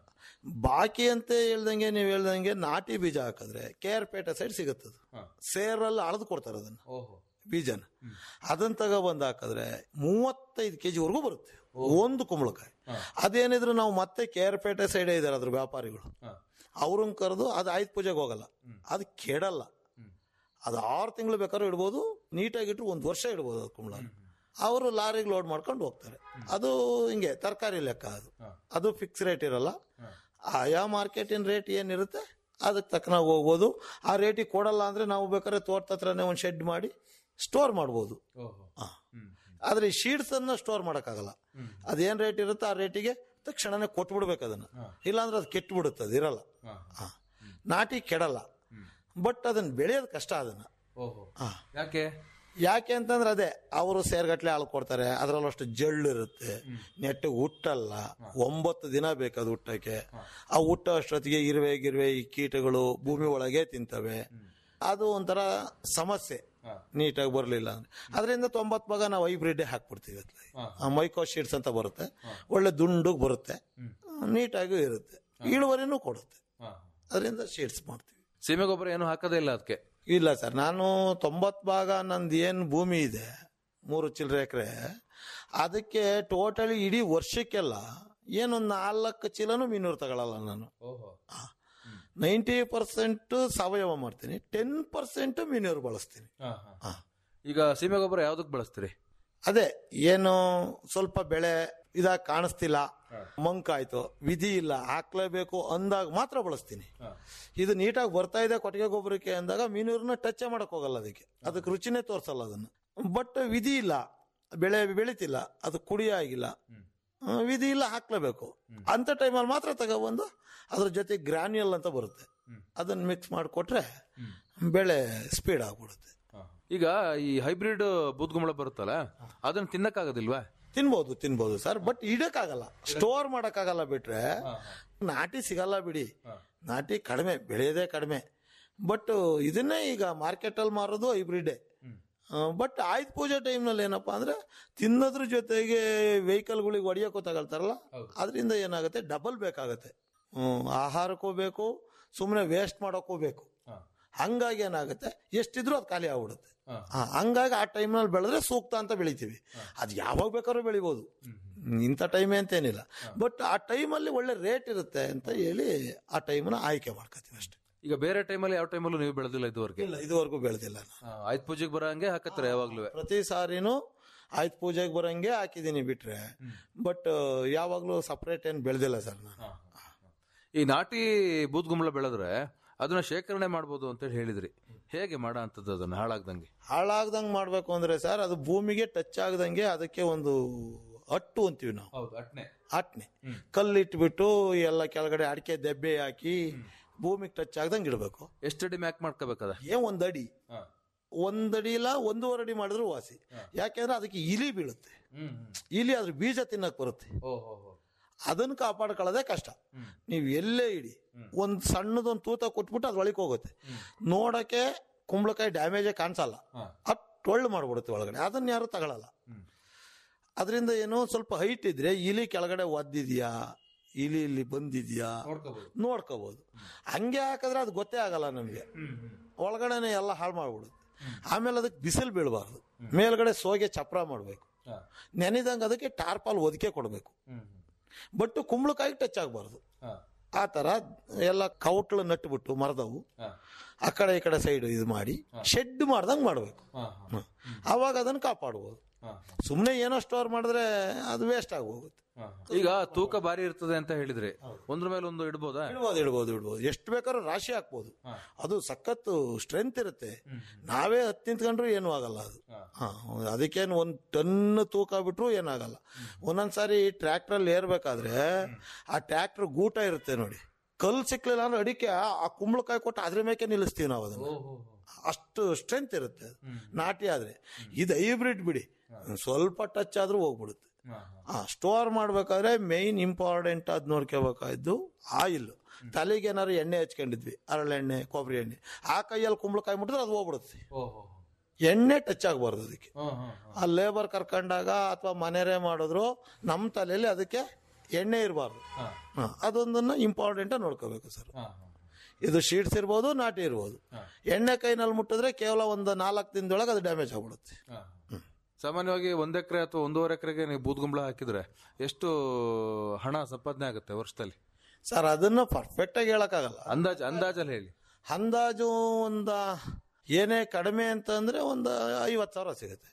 ಬಾಕಿ ಅಂತ ಹೇಳ್ದಂಗೆ ನೀವು ಹೇಳ್ದಂಗೆ ನಾಟಿ ಬೀಜ ಹಾಕಿದ್ರೆ ಕೆ ಆರ್ ಪೇಟೆ ಸೈಡ್ ಸಿಗುತ್ತದು ಸೇರಲ್ಲಿ ಅಳದು ಕೊಡ್ತಾರೆ ಅದನ್ನ ಓಹೋ ಬೀಜನ ಅದನ್ನ ತಗೊಬಂದು ಹಾಕಿದ್ರೆ ಮೂವತ್ತೈದು ಕೆಜಿ ವರೆಗೂ ಬರುತ್ತೆ ಒಂದು ಕುಂಬಳಕಾಯಿ ಅದೇನಿದ್ರು ನಾವು ಮತ್ತೆ ಕೆ ಆರ್ ಪೇಟೆ ಸೈಡೇ ಇದಾರೆ ಅದ್ರ ವ್ಯಾಪಾರಿಗಳು ಅವ್ರನ್ನ ಕರೆದು ಅದು ಆಯ್ತು ಪೂಜೆಗೆ ಹೋಗಲ್ಲ ಅದು ಕೆಡಲ್ಲ ಅದು ಆರು ತಿಂಗಳು ಬೇಕಾದ್ರೂ ಇಡ್ಬೋದು ನೀಟಾಗಿಟ್ಟು ಒಂದು ವರ್ಷ ಇಡ್ಬೋದು ಅದು ಕುಂಬಳ ಅವರು ಲಾರಿಗೆ ಲೋಡ್ ಮಾಡ್ಕೊಂಡು ಹೋಗ್ತಾರೆ ಅದು ಹಿಂಗೆ ತರಕಾರಿ ಲೆಕ್ಕ ಅದು ಅದು ಫಿಕ್ಸ್ ರೇಟ್ ಇರಲ್ಲ ಆಯಾ ಮಾರ್ಕೆಟಿನ ರೇಟ್ ಏನಿರುತ್ತೆ ಅದಕ್ಕೆ ತಕ್ಕನಾಗಿ ಹೋಗ್ಬೋದು ಆ ರೇಟಿಗೆ ಕೊಡಲ್ಲ ಅಂದ್ರೆ ನಾವು ಬೇಕಾದ್ರೆ ತೋಟದ ಹತ್ರನೇ ಒಂದು ಶೆಡ್ ಮಾಡಿ ಸ್ಟೋರ್ ಮಾಡ್ಬೋದು ಓಹೋ ಆ. ಆದ್ರೆ ಈ ಶೀಟ್ಸ್ ಅನ್ನ ಸ್ಟೋರ್ ಮಾಡಕ್ಕಾಗಲ್ಲ ಅದೇನ್ ರೇಟ್ ಇರುತ್ತೆ ಆ ರೇಟಿಗೆ ತಕ್ಷಣನೇ ಕೊಟ್ಬಿಡ್ಬೇಕು ಅದನ್ನ ಇಲ್ಲಾಂದ್ರೆ ಅದು ಕೆಟ್ಟು ಬಿಡುತ್ತೆ ಅದು ಇರಲ್ಲ ಆ. ನಾಟಿ ಕೆಡಲ್ಲ ಬಟ್ ಅದನ್ನ ಬೆಳೆಯೋದು ಕಷ್ಟ ಅದನ್ನ ಓಹೋ ಆ. ಯಾಕೆ ಯಾಕೆ ಅಂತಂದ್ರೆ ಅದೇ ಅವರು ಸೇರ್ಗಟ್ಲೆ ಹಾಳು ಕೊಡ್ತಾರೆ ಅದ್ರಲ್ಲಿ ಅಷ್ಟು ಜಳ್ಳು ಇರುತ್ತೆ ನೆಟ್ಟು ಹುಟ್ಟಲ್ಲ ಒಂಬತ್ತು ದಿನ ಬೇಕು ಅದು ಹುಟ್ಟಕ್ಕೆ ಆ ಹುಟ್ಟ ಅಷ್ಟೊತ್ತಿಗೆ ಇರುವೆ ಗಿರುವೆ ಈ ಕೀಟಗಳು ಭೂಮಿ ಒಳಗೆ ತಿಂತವೆ ಅದು ಒಂಥರ ಸಮಸ್ಯೆ ನೀಟಾಗಿ ಬರಲಿಲ್ಲ ಅಂದ್ರೆ ಅದರಿಂದ ತೊಂಬತ್ತು ಭಾಗ ನಾವು ಹೈಬ್ರಿಡ್ ಹಾಕ್ಬಿಡ್ತೀವಿ ಅತ್ಲಾಗೆ. ಆ ಮೈಕೋ ಶೀಟ್ಸ್ ಅಂತ ಬರುತ್ತೆ ಒಳ್ಳೆ ದುಂಡು ಬರುತ್ತೆ ನೀಟಾಗೂ ಇರುತ್ತೆ ಇಳುವರಿನೂ ಕೊಡುತ್ತೆ ಅದರಿಂದ ಶೀಟ್ಸ್ ಮಾಡ್ತೀವಿ ಸೀಮೆ ಗೊಬ್ಬರ ಏನು ಹಾಕೋದೇ ಇಲ್ಲ ಅದಕ್ಕೆ ಇಲ್ಲ ಸರ್ ನಾನು ತೊಂಬತ್ತು ಭಾಗ ನಂದು ಏನು ಭೂಮಿ ಇದೆ ಮೂರು ಚಿಲ್ಲರೆ ಎಕರೆ ಅದಕ್ಕೆ ಟೋಟಲಿ ಇಡೀ ವರ್ಷಕ್ಕೆಲ್ಲ ಏನೊಂದು ನಾಲ್ಕು ಚೀಲನೂ ಮೀನೂರು ತಗೊಳಲ್ಲ ನಾನು ಓಹೋ ನೈಂಟಿ ಪರ್ಸೆಂಟ್ ಸಾವಯವ ಮಾಡ್ತೀನಿ ಟೆನ್ ಪರ್ಸೆಂಟ್ ಮೀನೂರು ಬಳಸ್ತೀನಿ ಹಾ. ಈಗ ಸೀಮೆ ಗೊಬ್ಬರ ಯಾವ್ದಕ್ ಬಳಸ್ತೀರಿ ಅದೇ ಏನು ಸ್ವಲ್ಪ ಬೆಳೆ ಇದಾಗಿ ಕಾಣಿಸ್ತಿಲ್ಲ ಮಂಕಾಯ್ತು ವಿಧಿ ಇಲ್ಲ ಹಾಕ್ಲೇಬೇಕು ಅಂದಾಗ ಮಾತ್ರ ಬಳಸ್ತೀನಿ ಇದು ನೀಟಾಗಿ ಬರ್ತಾ ಇದೆ ಕೊಟ್ಟಿಗೆ ಗೊಬ್ಬರಕ್ಕೆ ಅಂದಾಗ ಮೀನೂರನ್ನ ಟಚ್ ಮಾಡಕ್ ಹೋಗಲ್ಲ ಅದಕ್ಕೆ ಅದಕ್ಕೆ ರುಚಿನೇ ತೋರಿಸಲ್ಲ ಅದನ್ನ ಬಟ್ ವಿಧಿ ಇಲ್ಲ ಬೆಳೆ ಬೆಳಿತಿಲ್ಲ ಅದು ಕುಡಿ ಆಗಿಲ್ಲ ಆ, ವಿಧಿ ಇಲ್ಲ ಹಾಕ್ಲೇಬೇಕು ಅಂತ ಟೈಮಲ್ಲಿ ಮಾತ್ರ ತಗೊಬಂದು ಅದ್ರ ಜೊತೆ ಗ್ರಾನ್ಯುಯಲ್ ಅಂತ ಬರುತ್ತೆ ಅದನ್ನ ಮಿಕ್ಸ್ ಮಾಡಿಕೊಟ್ರೆ ಬೆಳೆ ಸ್ಪೀಡ್ ಆಗ್ಬಿಡುತ್ತೆ ಈಗ ಈ ಹೈಬ್ರಿಡ್ ಬೂದ್ಗುಂಬಳ ಬರುತ್ತಲ್ಲ ಅದನ್ನ ತಿನ್ನಕ್ಕಾಗೋದಿಲ್ವಾ ತಿನ್ಬೋದು ತಿನ್ಬೋದು ಸರ್ ಬಟ್ ಇಡಕ್ಕಾಗಲ್ಲ ಸ್ಟೋರ್ ಮಾಡಕ್ಕಾಗಲ್ಲ ಬಿಟ್ರೆ ನಾಟಿ ಸಿಗಲ್ಲ ಬಿಡಿ ನಾಟಿ ಕಡಿಮೆ ಬೆಳೆಯೋದೇ ಕಡಿಮೆ ಬಟ್ ಇದನ್ನೇ ಈಗ ಮಾರ್ಕೆಟಲ್ಲಿ ಮಾರೋದು ಹೈಬ್ರಿಡೇ ಬಟ್ ಆಯ್ತು ಪೂಜೆ ಟೈಮ್ನಲ್ಲಿ ಏನಪ್ಪಾ ಅಂದ್ರೆ ತಿನ್ನೋದ್ರ ಜೊತೆಗೆ ವೆಹಿಕಲ್ಗಳಿಗೆ ಹೊಡಿಯೋಕ್ಕೂ ತಗೊಳ್ತಾರಲ್ಲ ಅದರಿಂದ ಏನಾಗುತ್ತೆ ಡಬಲ್ ಬೇಕಾಗತ್ತೆ ಹ್ಮ್, ಆಹಾರಕ್ಕೂ ಬೇಕು ಸುಮ್ಮನೆ ವೇಸ್ಟ್ ಮಾಡೋಕ್ಕೂ ಬೇಕು ಹಂಗಾಗಿ ಏನಾಗುತ್ತೆ ಎಷ್ಟಿದ್ರು ಅದು ಖಾಲಿ ಆಗ್ಬಿಡುತ್ತೆ ಹಾ, ಹಂಗಾಗಿ ಆ ಟೈಮ್ನಲ್ಲಿ ಬೆಳೆದ್ರೆ ಸೂಕ್ತ ಅಂತ ಬೆಳಿತೀವಿ ಅದು ಯಾವಾಗ ಬೇಕಾದ್ರೂ ಬೆಳಿಬೋದು ಇಂಥ ಟೈಮೇ ಅಂತೇನಿಲ್ಲ ಬಟ್ ಆ ಟೈಮಲ್ಲಿ ಒಳ್ಳೆ ರೇಟ್ ಇರುತ್ತೆ ಅಂತ ಹೇಳಿ ಆ ಟೈಮನ್ನ ಆಯ್ಕೆ ಮಾಡ್ಕೋತೀವಿ ಅಷ್ಟೇ ಈಗ ಬೇರೆ ಟೈಮಲ್ಲಿ ಯಾವ ಟೈಮಲ್ಲೂ ನೀವು ಬೆಳೆದಿಲ್ಲ ಇದುವರೆಗೆ ಇಲ್ಲ ಇದುವರೆಗೂ ಬೆಳೆದಿಲ್ಲ ನಾನು ಆಯ್ತು ಪೂಜೆಗೆ ಬರಂಗೆ ಹಾಕತ್ತಾರೆ ಯಾವಾಗ್ಲೂ ಪ್ರತಿ ಸಾರಿನೂ ಆಯ್ತು ಪೂಜೆಗೆ ಬರಂಗೆ ಹಾಕಿದ್ದೀನಿ ಬಿಟ್ರೆ ಬಟ್ ಯಾವಾಗಲೂ ಸಪ್ರೇಟ್ ಏನು ಬೆಳೆದಿಲ್ಲ ಸರ್ ನಾನು ಈ ನಾಟಿ ಬೂದ್ಗುಂಬಳ ಬೆಳೆದ್ರೆ ಅದನ್ನ ಶೇಖರಣೆ ಮಾಡ್ಬೋದು ಅಂತ ಹೇಳಿ ಹೇಳಿದ್ರಿ ಹೇಗೆ ಮಾಡೋ ಅಂತದ್ದು ಅದನ್ನ ಹಾಳಾಗ್ದಂಗೆ ಹಾಳಾಗ್ದಂಗೆ ಮಾಡಬೇಕು ಅಂದ್ರೆ ಸರ್ ಅದು ಭೂಮಿಗೆ ಟಚ್ ಆಗದಂಗೆ ಅದಕ್ಕೆ ಒಂದು ಅಟ್ಟು ಅಂತೀವಿ ನಾವು ಹೌದು ಅಟ್ನೆ ಆಟ್ನೆ ಕಲ್ಲಿಟ್ಬಿಟ್ಟು ಎಲ್ಲ ಕೆಳಗಡೆ ಅಡಿಕೆ ದೆಬ್ಬೆ ಹಾಕಿ ಭೂಮಿಗೆ ಟಚ್ ಆಗ್ದಂಗೆ ಇಡಬೇಕು ಎಷ್ಟಡಿ ಮ್ಯಾಕ್ ಮಾಡ್ಕೋಬೇಕದ ಏನ್ ಒಂದ್ ಅಡಿ ಒಂದಡಿ ಇಲ್ಲ ಒಂದೂವರೆ ಅಡಿ ಮಾಡಿದ್ರು ವಾಸಿ ಯಾಕೆಂದ್ರೆ ಅದಕ್ಕೆ ಇಲಿ ಬೀಳುತ್ತೆ ಇಲಿ ಅದ್ರ ಬೀಜ ತಿನ್ನಕ್ ಬರುತ್ತೆ ಅದನ್ನ ಕಾಪಾಡ್ಕೊಳ್ಳೋದೇ ಕಷ್ಟ ನೀವು ಎಲ್ಲೇ ಇಡಿ ಒಂದ್ ಸಣ್ಣದೊಂದು ತೂತ ಕೊಟ್ಬಿಟ್ಟು ಅದು ಒಳಗೆ ಹೋಗುತ್ತೆ ನೋಡಕ್ಕೆ ಕುಂಬಳಕಾಯಿ ಡ್ಯಾಮೇಜೇ ಕಾಣಿಸಲ್ಲ ಅಟ್ ಟೊಳ್ಳು ಮಾಡ್ಬಿಡುತ್ತೆ ಒಳಗಡೆ ಅದನ್ನ ಯಾರು ತಗೊಳಲ್ಲ ಅದರಿಂದ ಏನೋ ಸ್ವಲ್ಪ ಹೈಟ್ ಇದ್ರೆ ಇಲಿ ಕೆಳಗಡೆ ಒದ್ದಿದ್ಯಾ ಇಲಿ ಇಲ್ಲಿ ಬಂದಿದ್ಯಾ ನೋಡ್ಕೋಬಹುದು ಹಂಗೆ ಹಾಕಿದ್ರೆ ಅದು ಗೊತ್ತೇ ಆಗಲ್ಲ ನಮಗೆ ಒಳಗಡೆನೆ ಎಲ್ಲ ಹಾಳು ಮಾಡ್ಬಿಡುತ್ತೆ ಆಮೇಲೆ ಅದಕ್ಕೆ ಬಿಸಿಲು ಬೀಳಬಾರ್ದು ಮೇಲ್ಗಡೆ ಸೋಗೆ ಚಪ್ರ ಮಾಡಬೇಕು ನೆನೆದಂಗೆ ಅದಕ್ಕೆ ಟಾರ್ಪಾಲ್ ಒದಕೆ ಕೊಡಬೇಕು ಬಟ್ ಕುಂಬಳಕಾಯಿ ಟಚ್ ಆಗಬಾರ್ದು ಆ ಥರ ಎಲ್ಲ ಕೌಟ್ಲು ನಟ್ಬಿಟ್ಟು ಮರದವು ಆ ಕಡೆ ಈ ಕಡೆ ಸೈಡ್ ಇದು ಮಾಡಿ ಶೆಡ್ ಮಾಡ್ದಂಗೆ ಮಾಡಬೇಕು ಅವಾಗ ಅದನ್ನು ಕಾಪಾಡ್ಬೋದು ಸುಮ್ಮನೆ ಏನೋ ಸ್ಟೋರ್ ಮಾಡಿದ್ರೆ ಅದು ವೇಸ್ಟ್ ಆಗಿ ಹೋಗುತ್ತೆ ಈಗ ತೂಕ ಭಾರಿ ಇರ್ತದೆ ಅಂತ ಹೇಳಿದ್ರಿ ಒಂದ್ರ ಮೇಲೆ ಒಂದು ಇಡ್ಬೋದಾ ಇಡ್ಬೋದು ಇಡ್ಬೋದು ಇಡ್ಬೋದು ಎಷ್ಟು ಬೇಕಾದ್ರೂ ರಾಶಿ ಹಾಕ್ಬೋದು ಅದು ಸಖತ್ತು ಸ್ಟ್ರೆಂತ್ ಇರುತ್ತೆ ನಾವೇ ಹತ್ತು ನಿಂತ್ಕೊಂಡ್ರು ಏನೂ ಆಗಲ್ಲ ಅದು ಹಾ, ಅದಕ್ಕೇನು ಒಂದು ಟನ್ ತೂಕ ಬಿಟ್ರು ಏನಾಗಲ್ಲ ಒಂದೊಂದ್ಸಾರಿ ಟ್ರ್ಯಾಕ್ಟ್ರಲ್ಲಿ ಏರ್ಬೇಕಾದ್ರೆ ಆ ಟ್ರ್ಯಾಕ್ಟರ್ ಗೂಟ ಇರುತ್ತೆ ನೋಡಿ ಕಲ್ಲು ಸಿಕ್ಲಿಲ್ಲ ಅಂದ್ರೆ ಅಡಿಕೆ ಆ ಕುಂಬಳಕಾಯಿ ಕೊಟ್ಟು ಅದ್ರ ಮೇಕೆ ನಿಲ್ಲಿಸ್ತೀವಿ ನಾವು ಅದನ್ನ ಅಷ್ಟು ಸ್ಟ್ರೆಂತ್ ಇರುತ್ತೆ ಅದು. ನಾಟಿ ಆದ್ರೆ ಇದು ಹೈಬ್ರಿಡ್ ಬಿಡಿ ಸ್ವಲ್ಪ ಟಚ್ ಆದ್ರೂ ಹೋಗ್ಬಿಡುತ್ತೆ ಆ ಸ್ಟೋರ್ ಮಾಡ್ಬೇಕಾದ್ರೆ ಮೇಯ್ನ್ ಇಂಪಾರ್ಟೆಂಟ್ ಅದ್ ನೋಡ್ಕೋಬೇಕಾದ್ದು ಆಯಿಲ್ ತಲೆಗೆ ಏನಾದ್ರು ಎಣ್ಣೆ ಹಚ್ಕೊಂಡಿದ್ವಿ ಹರಳೆಣ್ಣೆ ಕೊಬ್ಬರಿ ಎಣ್ಣೆ ಆ ಕೈಯಲ್ಲಿ ಕುಂಬಳಕಾಯಿ ಮುಟ್ಟಿದ್ರೆ ಅದು ಹೋಗ್ಬಿಡುತ್ತೆ ಎಣ್ಣೆ ಟಚ್ ಆಗಬಾರ್ದು ಅದಕ್ಕೆ ಆ ಲೇಬರ್ ಕರ್ಕೊಂಡಾಗ ಅಥವಾ ಮನೆಯರೇ ಮಾಡಿದ್ರು ನಮ್ಮ ತಲೆಯಲ್ಲಿ ಅದಕ್ಕೆ ಎಣ್ಣೆ ಇರಬಾರ್ದು ಅದೊಂದನ್ನ ಇಂಪಾರ್ಟೆಂಟ್ ನೋಡ್ಕೋಬೇಕು ಸರ್ ಇದು ಶೀಟ್ಸ್ ಇರ್ಬೋದು ನಾಟಿ ಇರ್ಬೋದು ಎಣ್ಣೆ ಕೈನಲ್ಲಿ ಮುಟ್ಟಿದ್ರೆ ಕೇವಲ ಒಂದು ನಾಲ್ಕು ದಿನದೊಳಗೆ ಅದು ಡ್ಯಾಮೇಜ್ ಆಗ್ಬಿಡುತ್ತೆ ಸಾಮಾನ್ಯವಾಗಿ ಒಂದ್ ಎಕರೆ ಅಥವಾ ಒಂದೂವರೆ ಎಕರೆಗೆ ನೀವು ಬೂದ್ಗುಂಬಳ ಹಾಕಿದ್ರೆ ಎಷ್ಟು ಹಣ ಸಂಪಾದನೆ ಆಗುತ್ತೆ ವರ್ಷದಲ್ಲಿ ಸರ್ ಅದನ್ನ ಪರ್ಫೆಕ್ಟ್ ಆಗಿ ಹೇಳಕ್ಕಾಗಲ್ಲ ಅಂದಾಜ್ ಅಂದಾಜಲ್ಲಿ ಹೇಳಿ ಅಂದಾಜು ಒಂದ ಏನೇ ಕಡಿಮೆ ಅಂತಂದ್ರೆ ಒಂದು ಐವತ್ತು ಸಾವಿರ ಸಿಗುತ್ತೆ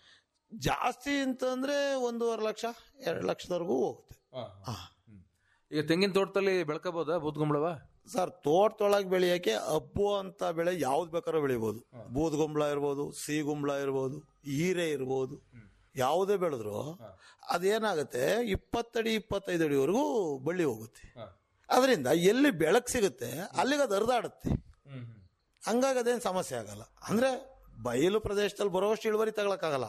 ಜಾಸ್ತಿ ಅಂತಂದ್ರೆ ಒಂದೂವರೆ ಲಕ್ಷ ಎರಡು ಲಕ್ಷದವರೆಗೂ ಹೋಗುತ್ತೆ ಹಾ. ಈಗ ತೆಂಗಿನ ತೋಟದಲ್ಲಿ ಬೆಳ್ಕೋಬಹುದಾ ಬೂದ್ಗುಂಬಳವ ಸರ್ ತೋಟದೊಳಗೆ ಬೆಳೆಯಕ್ಕೆ ಹಬ್ಬು ಅಂತ ಬೆಳೆ ಯಾವ್ದು ಬೇಕಾದ್ರೂ ಬೆಳಿಬೋದು ಬೂದ್ಗುಂಬಳ ಇರ್ಬೋದು ಸಿಗುಂಬಳ ಇರ್ಬೋದು ಹೀರೆ ಇರ್ಬೋದು ಯಾವುದೇ ಬೆಳೆದ್ರು ಅದೇನಾಗುತ್ತೆ ಇಪ್ಪತ್ತಡಿ ಇಪ್ಪತ್ತೈದು ಅಡಿವರೆಗೂ ಬಳ್ಳಿ ಹೋಗುತ್ತೆ ಅದರಿಂದ ಎಲ್ಲಿ ಬೆಳಕು ಸಿಗುತ್ತೆ ಅಲ್ಲಿಗೆ ಅದು ಹರಿದಾಡುತ್ತೆ ಹಂಗಾಗಿ ಅದೇನು ಸಮಸ್ಯೆ ಆಗಲ್ಲ ಅಂದ್ರೆ ಬಯಲು ಪ್ರದೇಶದಲ್ಲಿ ಬರುವಷ್ಟು ಇಳುವರಿ ತಗೊಳಕ್ಕಾಗಲ್ಲ